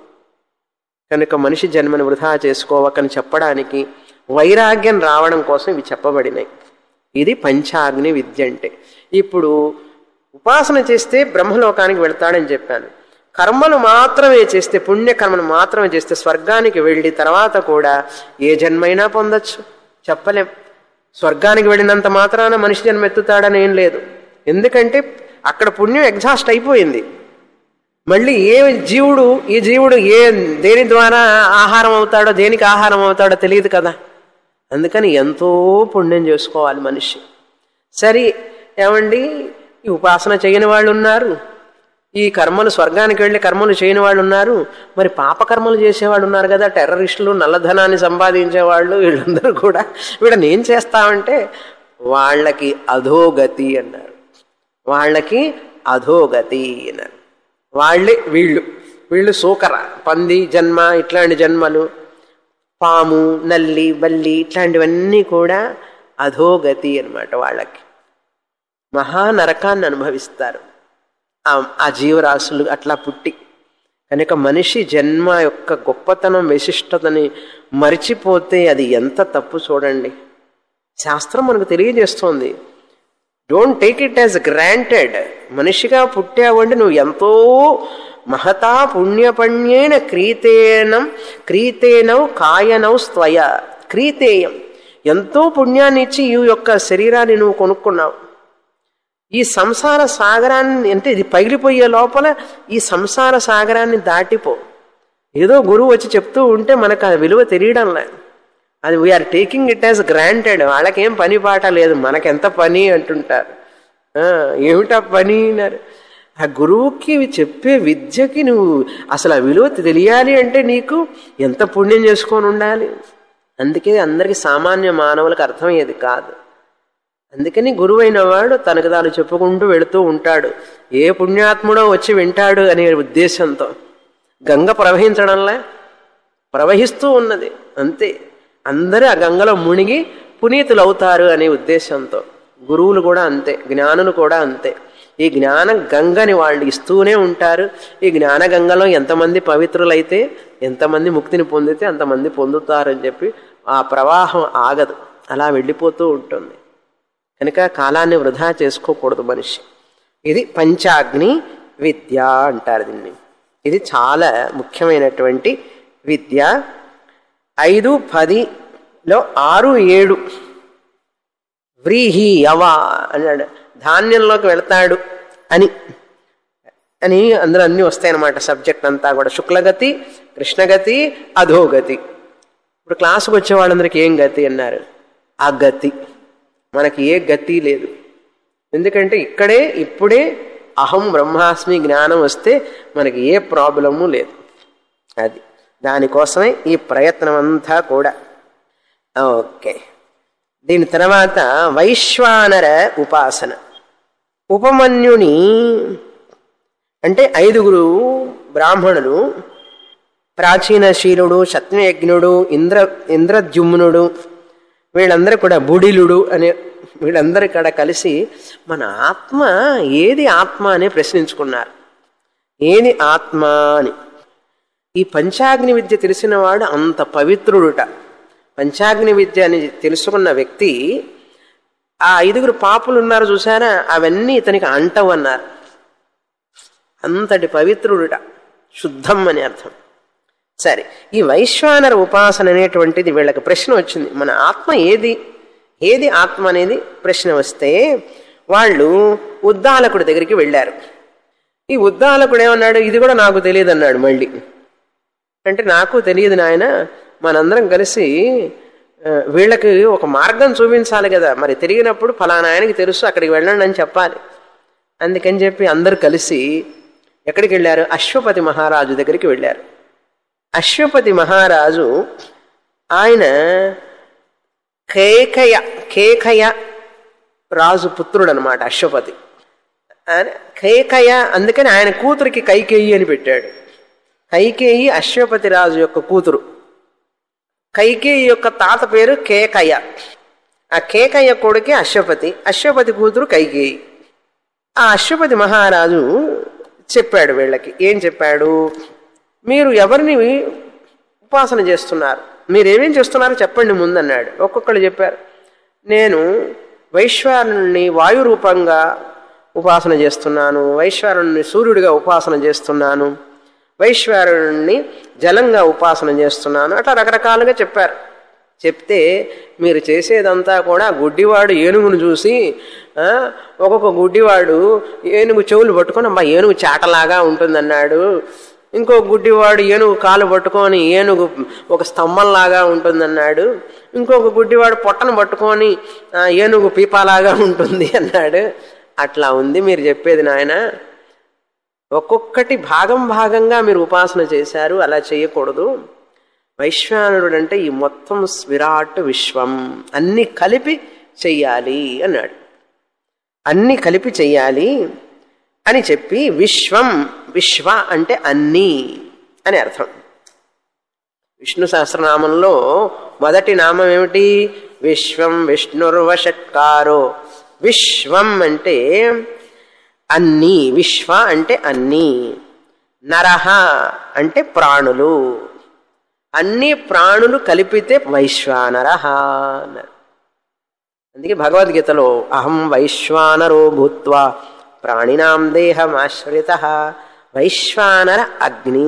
కనుక మనిషి జన్మను వృధా చేసుకోవకని చెప్పడానికి వైరాగ్యం రావడం కోసం ఇవి చెప్పబడినాయి ఇది పంచాగ్ని విద్య అంటే ఇప్పుడు ఉపాసన చేస్తే బ్రహ్మలోకానికి వెళ్తాడని చెప్పాను కర్మలు మాత్రమే చేస్తే పుణ్యకర్మను మాత్రమే చేస్తే స్వర్గానికి వెళ్ళి తర్వాత కూడా ఏ జన్మైనా పొందొచ్చు చెప్పలేం స్వర్గానికి వెళ్ళినంత మాత్రాన మనిషి జన్మ ఎత్తుతాడని ఏం లేదు ఎందుకంటే అక్కడ పుణ్యం ఎగ్జాస్ట్ అయిపోయింది మళ్ళీ ఏ జీవుడు ఈ జీవుడు ఏ దేని ద్వారా ఆహారం అవుతాడో దేనికి ఆహారం అవుతాడో తెలియదు కదా అందుకని ఎంతో పుణ్యం చేసుకోవాలి మనిషి సరే ఏమండి ఈ ఉపాసన చేయని వాళ్ళు ఉన్నారు ఈ కర్మలు స్వర్గానికి వెళ్ళి కర్మలు చేయని వాళ్ళు ఉన్నారు మరి పాపకర్మలు చేసేవాళ్ళు ఉన్నారు కదా టెర్రరిస్టులు నల్లధనాన్ని సంపాదించేవాళ్ళు వీళ్ళందరూ కూడా వీళ్ళని ఏం చేస్తామంటే వాళ్ళకి అధోగతి అన్నారు వాళ్ళకి అధోగతి అన్నారు వాళ్ళే వీళ్ళు వీళ్ళు సూకర పంది జన్మ ఇట్లాంటి జన్మలు పాము నల్లి బల్లి ఇట్లాంటివన్నీ కూడా అధోగతి అన్నమాట వాళ్ళకి మహానరకాన్ని అనుభవిస్తారు ఆ- ఆ జీవరాశులు అట్లా పుట్టి కనుక మనిషి జన్మ యొక్క గొప్పతనం విశిష్టతని మరిచిపోతే అది ఎంత తప్పు చూడండి శాస్త్రం మనకు తెలియజేస్తోంది don't take it as granted మనిషిగా పుట్టావండి నువ్వు ఎంతో మహతా పుణ్యపణ్యేన క్రీతేనం క్రీతేనౌ కాయనౌ స్త్వయ క్రీతేయం ఎంతో పుణ్యాన్ని ఇచ్చి ఈ యొక్క శరీరాన్ని నువ్వు కొనుక్కున్నావు ఈ సంసార సాగరాన్ని అంటే ఇది పగిలిపోయే లోపల ఈ సంసార సాగరాన్ని దాటిపో ఏదో గురువు వచ్చి చెప్తూ ఉంటే మనకు ఆ విలువ తెలియడంలే అది we are taking it as granted వాళ్ళకేం పని పాట లేదు మనకెంత పని అంటుంటారు ఆ, ఏమిటా పని అన్నారు ఆ గురువుకి చెప్పే విద్యకి నువ్వు అసలు ఆ విలువ తెలియాలి అంటే నీకు ఎంత పుణ్యం చేసుకొని ఉండాలి అందుకే అందరికీ సామాన్య మానవులకు అర్థమయ్యేది కాదు అందుకని గురువైన వాడు తనకు తాను చెప్పుకుంటూ వెళుతూ ఉంటాడు ఏ పుణ్యాత్ముడో వచ్చి వింటాడు అనే ఉద్దేశంతో గంగ ప్రవహించడంలా ప్రవహిస్తూ ఉన్నది అంతే అందరూ ఆ గంగలో మునిగి పునీతులు అవుతారు అనే ఉద్దేశంతో గురువులు కూడా అంతే జ్ఞానులు కూడా అంతే ఈ జ్ఞాన గంగని వాళ్ళు ఇస్తూనే ఉంటారు ఈ జ్ఞాన గంగలో ఎంతమంది పవిత్రులైతే ఎంతమంది ముక్తిని పొందితే అంతమంది పొందుతారని చెప్పి ఆ ప్రవాహం ఆగదు అలా వెళ్ళిపోతూ ఉంటుంది కనుక కాలాన్ని వృధా చేసుకోకూడదు మనిషి ఇది పంచాగ్ని విద్య అంటారు దీన్ని ఇది చాలా ముఖ్యమైనటువంటి విద్య ఐదు పదిలో ఆరు ఏడు వ్రీహి యవ అన్నాడు ధాన్యంలోకి వెళ్తాడు అని అని అందులో అన్నీ వస్తాయన్నమాట సబ్జెక్ట్ అంతా కూడా శుక్లగతి కృష్ణగతి అధోగతి ఇప్పుడు క్లాసుకు వచ్చే వాళ్ళందరికీ ఏం గతి అన్నారు ఆ గతి మనకి ఏ గతి లేదు ఎందుకంటే ఇక్కడే ఇప్పుడే అహం బ్రహ్మాస్మి జ్ఞానం వస్తే మనకి ఏ ప్రాబ్లము లేదు అది దానికోసమే ఈ ప్రయత్నం అంతా కూడా ఓకే దీని తర్వాత వైశ్వానర ఉపాసన ఉపమన్యుని అంటే ఐదుగురు బ్రాహ్మణులు ప్రాచీనశీలుడు శత్రుయజ్ఞుడు ఇంద్ర ఇంద్రద్యుమ్నుడు వీళ్ళందరూ కూడా బుడిలుడు అనే వీళ్ళందరూ ఇక్కడ కలిసి మన ఆత్మ ఏది ఆత్మ అని ప్రశ్నించుకున్నారు ఏది ఆత్మ అని ఈ పంచాగ్ని విద్య తెలిసినవాడు అంత పవిత్రుడుట పంచాగ్ని విద్య అని తెలుసుకున్న వ్యక్తి ఆ ఐదుగురు పాపులు ఉన్నారు చూసారా అవన్నీ ఇతనికి అంటవన్నారు అంతటి పవిత్రుడుట శుద్ధం అని అర్థం సరే ఈ వైశ్వానర ఉపాసన అనేటువంటిది వీళ్ళకి ప్రశ్న వచ్చింది మన ఆత్మ ఏది ఏది ఆత్మ అనేది ప్రశ్న వస్తే వాళ్ళు ఉద్దాలకుడి దగ్గరికి వెళ్ళారు ఈ ఉద్దాలకుడు ఏమన్నాడు ఇది కూడా నాకు తెలియదు అన్నాడు మళ్ళీ అంటే నాకు తెలియదు నాయన మనందరం కలిసి ఆ, వీళ్ళకి ఒక మార్గం చూపించాలి కదా మరి తిరిగినప్పుడు ఫలానా ఆయనకి తెలుసు అక్కడికి వెళ్ళండి అని చెప్పాలి అందుకని చెప్పి అందరు కలిసి ఎక్కడికి వెళ్ళారు అశ్వపతి మహారాజు దగ్గరికి వెళ్ళారు అశ్వపతి మహారాజు ఆయన కేకయ కేకయ రాజు పుత్రుడు అనమాట అశ్వపతి ఆయన కేకయ అందుకని ఆయన కూతురికి కైకేయి అని పెట్టాడు కైకేయి అశ్వపతి రాజు యొక్క కూతురు కైకేయి యొక్క తాత పేరు కేకయ ఆ కేకయ్య కొడుకే అశ్వపతి అశ్వపతి కూతురు కైకేయి ఆ అశ్వపతి మహారాజు చెప్పాడు వీళ్ళకి ఏం చెప్పాడు మీరు ఎవరిని ఉపాసన చేస్తున్నారు మీరు ఏమేం చేస్తున్నారో చెప్పండి ముందన్నాడు ఒక్కొక్కళ్ళు చెప్పారు నేను వైశ్వారుణ్ణి వాయు రూపంగా ఉపాసన చేస్తున్నాను వైశ్వారుణ్ణి సూర్యుడిగా ఉపాసన చేస్తున్నాను వైశ్వారుణ్ణి జలంగా ఉపాసన చేస్తున్నాను అట్లా రకరకాలుగా చెప్పారు చెప్తే మీరు చేసేదంతా కూడా గుడ్డివాడు ఏనుగును చూసి ఆ, ఒక్కొక్క గుడ్డివాడు ఏనుగు చెవులు పట్టుకొని అమ్మా ఏనుగు చాటలాగా ఉంటుందన్నాడు ఇంకో గుడ్డివాడు ఏనుగు కాలు పట్టుకొని ఏనుగు ఒక స్తంభంలాగా ఉంటుందన్నాడు ఇంకొక గుడ్డివాడు పొట్టను పట్టుకొని ఆ, ఏనుగు పీపాలాగా ఉంటుంది అన్నాడు అట్లా ఉంది మీరు చెప్పేది నాయన ఒక్కొక్కటి భాగం భాగంగా మీరు ఉపాసన చేశారు అలా చేయకూడదు వైశ్వానరుడు అంటే ఈ మొత్తం విరాట్ విశ్వం అన్ని కలిపి చెయ్యాలి అన్నాడు అన్ని కలిపి చెయ్యాలి అని చెప్పి విశ్వం విశ్వ అంటే అన్నీ అని అర్థం విష్ణు సహస్రనామంలో మొదటి నామం ఏమిటి విశ్వం విష్ణుర్వషట్కారో విశ్వం అంటే అన్నీ విశ్వ అంటే అన్నీ నరహ అంటే ప్రాణులు అన్ని ప్రాణులు కలిపితే వైశ్వానరహ అన్నారు అందుకే భగవద్గీతలో అహం వైశ్వానరో భూత్వా ప్రాణినాం దేహమాశ్రిత వైశ్వానర అగ్ని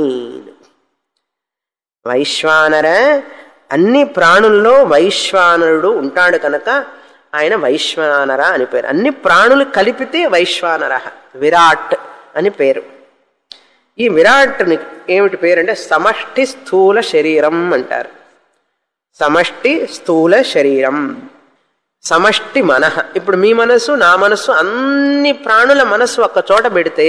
వైశ్వానర అన్ని ప్రాణుల్లో వైశ్వానరుడు ఉంటాడు కనుక ఆయన వైశ్వానర అని పేరు అన్ని ప్రాణులు కలిపితే వైశ్వానర విరాట్ అని పేరు ఈ విరాట్ని ఏమిటి పేరు అంటే సమష్టి స్థూల శరీరం అంటారు సమష్టి స్థూల శరీరం సమష్టి మనః ఇప్పుడు మీ మనస్సు నా మనస్సు అన్ని ప్రాణుల మనస్సు ఒక్క చోట పెడితే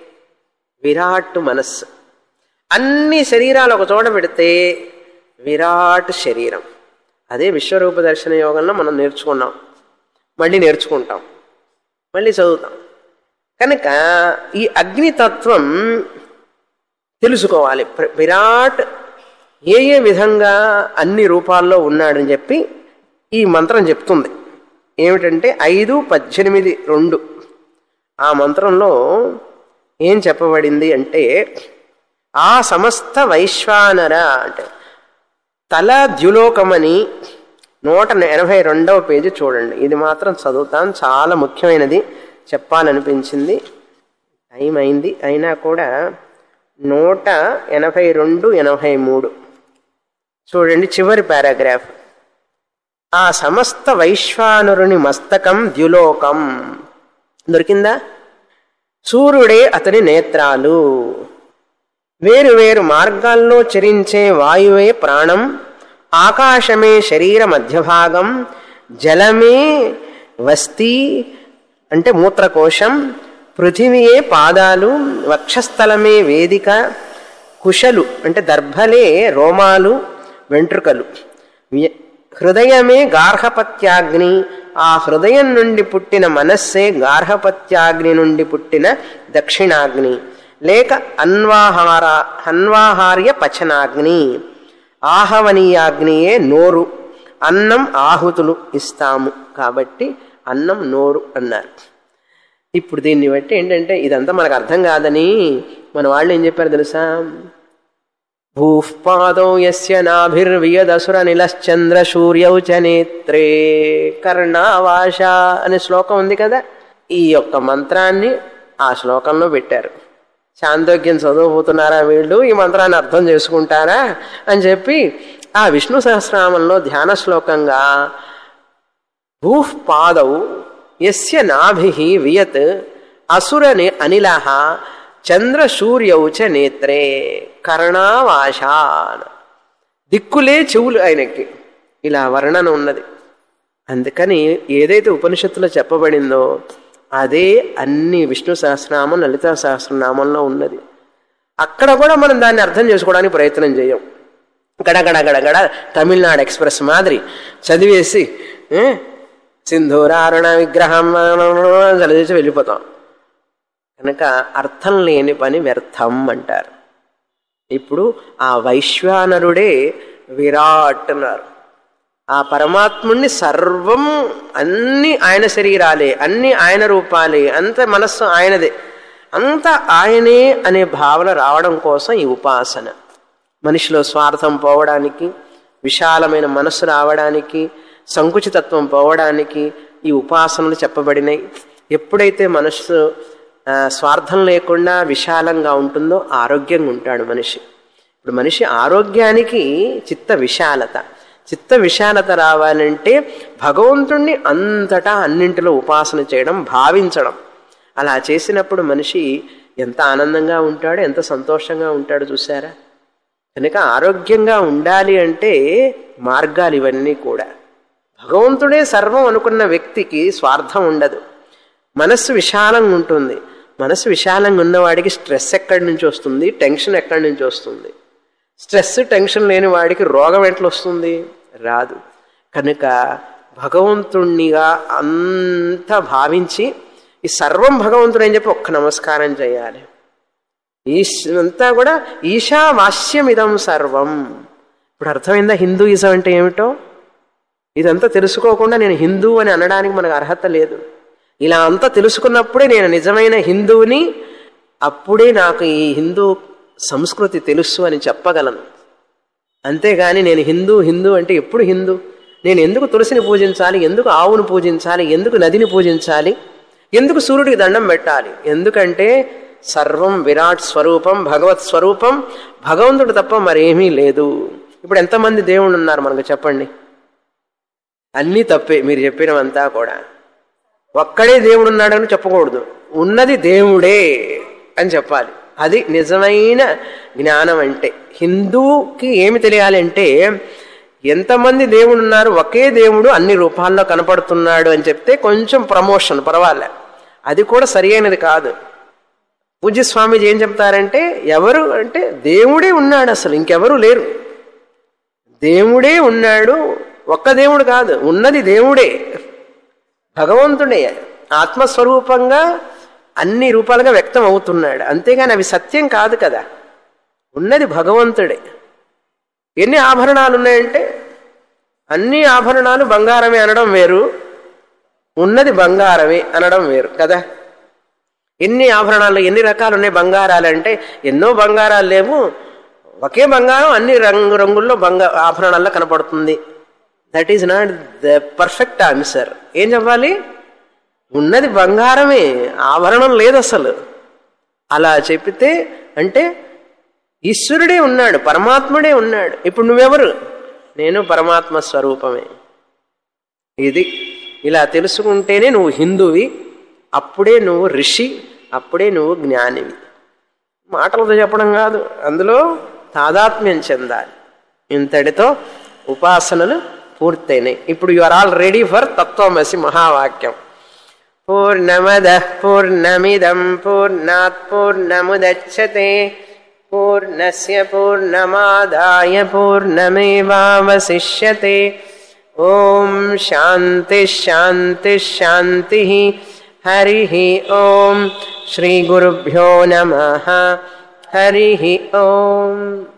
విరాట్ మనస్సు అన్ని శరీరాలు ఒక చోట పెడితే విరాట్ శరీరం అదే విశ్వరూప దర్శన యోగంలో మనం నేర్చుకున్నాం మళ్ళీ నేర్చుకుంటాం మళ్ళీ చదువుతాం కనుక ఈ అగ్నితత్వం తెలుసుకోవాలి ప్ర- విరాట్ ఏ ఏ విధంగా అన్ని రూపాల్లో ఉన్నాడని చెప్పి ఈ మంత్రం చెప్తుంది ఏమిటంటే ఐదు పద్దెనిమిది రెండు ఆ మంత్రంలో ఏం చెప్పబడింది అంటే ఆ సమస్త వైశ్వానర అంటే తల ద్యులోకమని నూట ఎనభై రెండవ పేజీ చూడండి ఇది మాత్రం చదువుతాను చాలా ముఖ్యమైనది చెప్పాలనిపించింది టైం అయింది అయినా కూడా నూట ఎనభై రెండు ఎనభై మూడు చూడండి చివరి పారాగ్రాఫ్ ఆ సమస్త వైశ్వానురుని మస్తకం ద్యులోకం దొరికిందా సూర్యుడే అతని నేత్రాలు వేరు వేరు మార్గాల్లో చరించే వాయువే ప్రాణం ఆకాశమే శరీర మధ్యభాగం జలమే వస్తి అంటే మూత్రకోశం పృథివీయే పాదాలు వక్షస్థలమే వేదిక కుశలు అంటే దర్భలే రోమాలు వెంట్రుకలు వ్య- హృదయమే గార్హపత్యాగ్ని ఆ హృదయం నుండి పుట్టిన మనస్సే గార్హపత్యాగ్ని నుండి పుట్టిన దక్షిణాగ్ని లేక అన్వాహార అన్వాహార్య పచనాగ్ని ఆహవనీయాగ్నియే నోరు అన్నం ఆహుతులు ఇస్తాము కాబట్టి అన్నం నోరు అన్నారు ఇప్పుడు దీన్ని బట్టి ఏంటంటే ఇదంతా మనకు అర్థం కాదని మన వాళ్ళు ఏం చెప్పారు తెలుసా భూపాదౌ యస్య నాభిర్వియదసుర నిలశ్చంద్ర సూర్యౌ చ నేత్రే కర్ణావాష అనే శ్లోకం ఉంది కదా ఈ యొక్క మంత్రాన్ని ఆ శ్లోకంలో పెట్టారు చాందోగ్యం చదవబోతున్నారా వీళ్ళు ఈ మంత్రాన్ని అర్థం చేసుకుంటారా అని చెప్పి ఆ విష్ణు సహస్రనామంలో ధ్యాన శ్లోకంగా భూపాదౌ యస్య నాభి వియత్ అసురని అనిల చంద్ర సూర్యౌ చ నేత్రే కర్ణావాశాన్ దిక్కులే చెవులు ఆయనకి ఇలా వర్ణన ఉన్నది అందుకని ఏదైతే ఉపనిషత్తులో చెప్పబడిందో అదే అన్ని విష్ణు సహస్రనామం లలితా సహస్రనామంలో ఉన్నది అక్కడ కూడా మనం దాన్ని అర్థం చేసుకోవడానికి ప్రయత్నం చేయం గడగడ గడగడ తమిళనాడు ఎక్స్ప్రెస్ మాదిరి చదివేసి ఏ, సింధూరారుణ విగ్రహం చదివేసి వెళ్ళిపోతాం కనుక అర్థం లేని పని వ్యర్థం అంటారు ఇప్పుడు ఆ వైశ్వానరుడే విరాట్ అన్నారు ఆ పరమాత్ముణ్ణి సర్వం అన్ని ఆయన శరీరాలే అన్ని ఆయన రూపాలే అంత మనస్సు ఆయనదే అంత ఆయనే అనే భావన రావడం కోసం ఈ ఉపాసన మనిషిలో స్వార్థం పోవడానికి విశాలమైన మనస్సు రావడానికి సంకుచితత్వం పోవడానికి ఈ ఉపాసనలు చెప్పబడినాయి ఎప్పుడైతే మనస్సు ఆ, స్వార్థం లేకుండా విశాలంగా ఉంటుందో ఆరోగ్యంగా ఉంటాడు మనిషి ఇప్పుడు మనిషి ఆరోగ్యానికి చిత్త విశాలత చిత్త విశాలత రావాలంటే భగవంతుణ్ణి అంతటా అన్నింటిలో ఉపాసన చేయడం భావించడం అలా చేసినప్పుడు మనిషి ఎంత ఆనందంగా ఉంటాడో ఎంత సంతోషంగా ఉంటాడో చూసారా కనుక ఆరోగ్యంగా ఉండాలి అంటే మార్గాలు ఇవన్నీ కూడా భగవంతుడే సర్వం అనుకున్న వ్యక్తికి స్వార్థం ఉండదు మనస్సు విశాలంగా ఉంటుంది మనస్సు విశాలంగా ఉన్నవాడికి స్ట్రెస్ ఎక్కడి నుంచి వస్తుంది టెన్షన్ ఎక్కడి నుంచి వస్తుంది స్ట్రెస్ టెన్షన్ లేని వాడికి రోగం ఎట్లా వస్తుంది రాదు కనుక భగవంతుణ్ణిగా అంత భావించి ఈ సర్వం భగవంతుడు అని చెప్పి ఒక్క నమస్కారం చేయాలి ఈశ్ అంతా కూడా ఈశావాస్యమిదం సర్వం ఇప్పుడు అర్థమైందా హిందూయిజం అంటే ఏమిటో ఇదంతా తెలుసుకోకుండా నేను హిందూ అని అనడానికి మనకు అర్హత లేదు ఇలా అంతా తెలుసుకున్నప్పుడే నేను నిజమైన హిందువుని అప్పుడే నాకు ఈ హిందూ సంస్కృతి తెలుసు అని చెప్పగలను అంతేగాని నేను హిందూ హిందూ అంటే ఎప్పుడు హిందూ నేను ఎందుకు తులసిని పూజించాలి ఎందుకు ఆవును పూజించాలి ఎందుకు నదిని పూజించాలి ఎందుకు సూర్యుడికి దండం పెట్టాలి ఎందుకంటే సర్వం విరాట్ స్వరూపం భగవత్ స్వరూపం భగవంతుడు తప్ప మరేమీ లేదు ఇప్పుడు ఎంతమంది దేవుళ్ళు ఉన్నారు మనకు చెప్పండి అన్నీ తప్పే మీరు చెప్పినవంతా కూడా ఒక్కడే దేవుడు ఉన్నాడని చెప్పకూడదు ఉన్నది దేవుడే అని చెప్పాలి అది నిజమైన జ్ఞానం అంటే హిందూకి ఏమి తెలియాలి అంటే ఎంతమంది దేవుడు ఉన్నారు ఒకే దేవుడు అన్ని రూపాల్లో కనపడుతున్నాడు అని చెప్తే కొంచెం ప్రమోషన్ పర్వాలే అది కూడా సరి అయినది కాదు పూజ్య స్వామీజీ ఏం చెప్తారంటే ఎవరు అంటే దేవుడే ఉన్నాడు అసలు ఇంకెవరు లేరు దేవుడే ఉన్నాడు ఒక్క దేవుడు కాదు ఉన్నది దేవుడే భగవంతుడే ఆత్మస్వరూపంగా అన్ని రూపాలుగా వ్యక్తం అవుతున్నాడు అంతేగాని అవి సత్యం కాదు కదా ఉన్నది భగవంతుడే ఎన్ని ఆభరణాలు ఉన్నాయంటే అన్ని ఆభరణాలు బంగారమే అనడం వేరు ఉన్నది బంగారమే అనడం వేరు కదా ఎన్ని ఆభరణాలు ఎన్ని రకాలు ఉన్నాయి బంగారాలు అంటే ఎన్నో బంగారాలు లేవు ఒకే బంగారం అన్ని రంగు రంగుల్లో బంగా ఆభరణాల్లో కనపడుతుంది that is not the perfect answer ఏం చెప్పాలి ఉన్నది బంగారమే ఆభరణం లేదు అసలు అలా చెప్పితే అంటే ఈశ్వరుడే ఉన్నాడు పరమాత్ముడే ఉన్నాడు ఇప్పుడు నువ్వెవరు నేను పరమాత్మ స్వరూపమే ఇది ఇలా తెలుసుకుంటేనే నువ్వు హిందువి అప్పుడే నువ్వు ఋషి అప్పుడే నువ్వు జ్ఞానివి మాటలతో చెప్పడం కాదు అందులో తాదాత్మ్యం చెందాలి ఇంతటితో ఉపాసనలు పూర్తయినాయి ఇప్పుడు you are all ready for తత్వమసి మహావాక్యం పూర్ణమద పూర్ణమిదం పూర్ణాత్ పూర్ణముదచ్చతే పూర్ణస్య పూర్ణమాదాయ పూర్ణమేవావశిష్యతే ఓం శాంతి శాంతి శాంతి హరి ఓం శ్రీ గురుభ్యో నమ హరి ఓం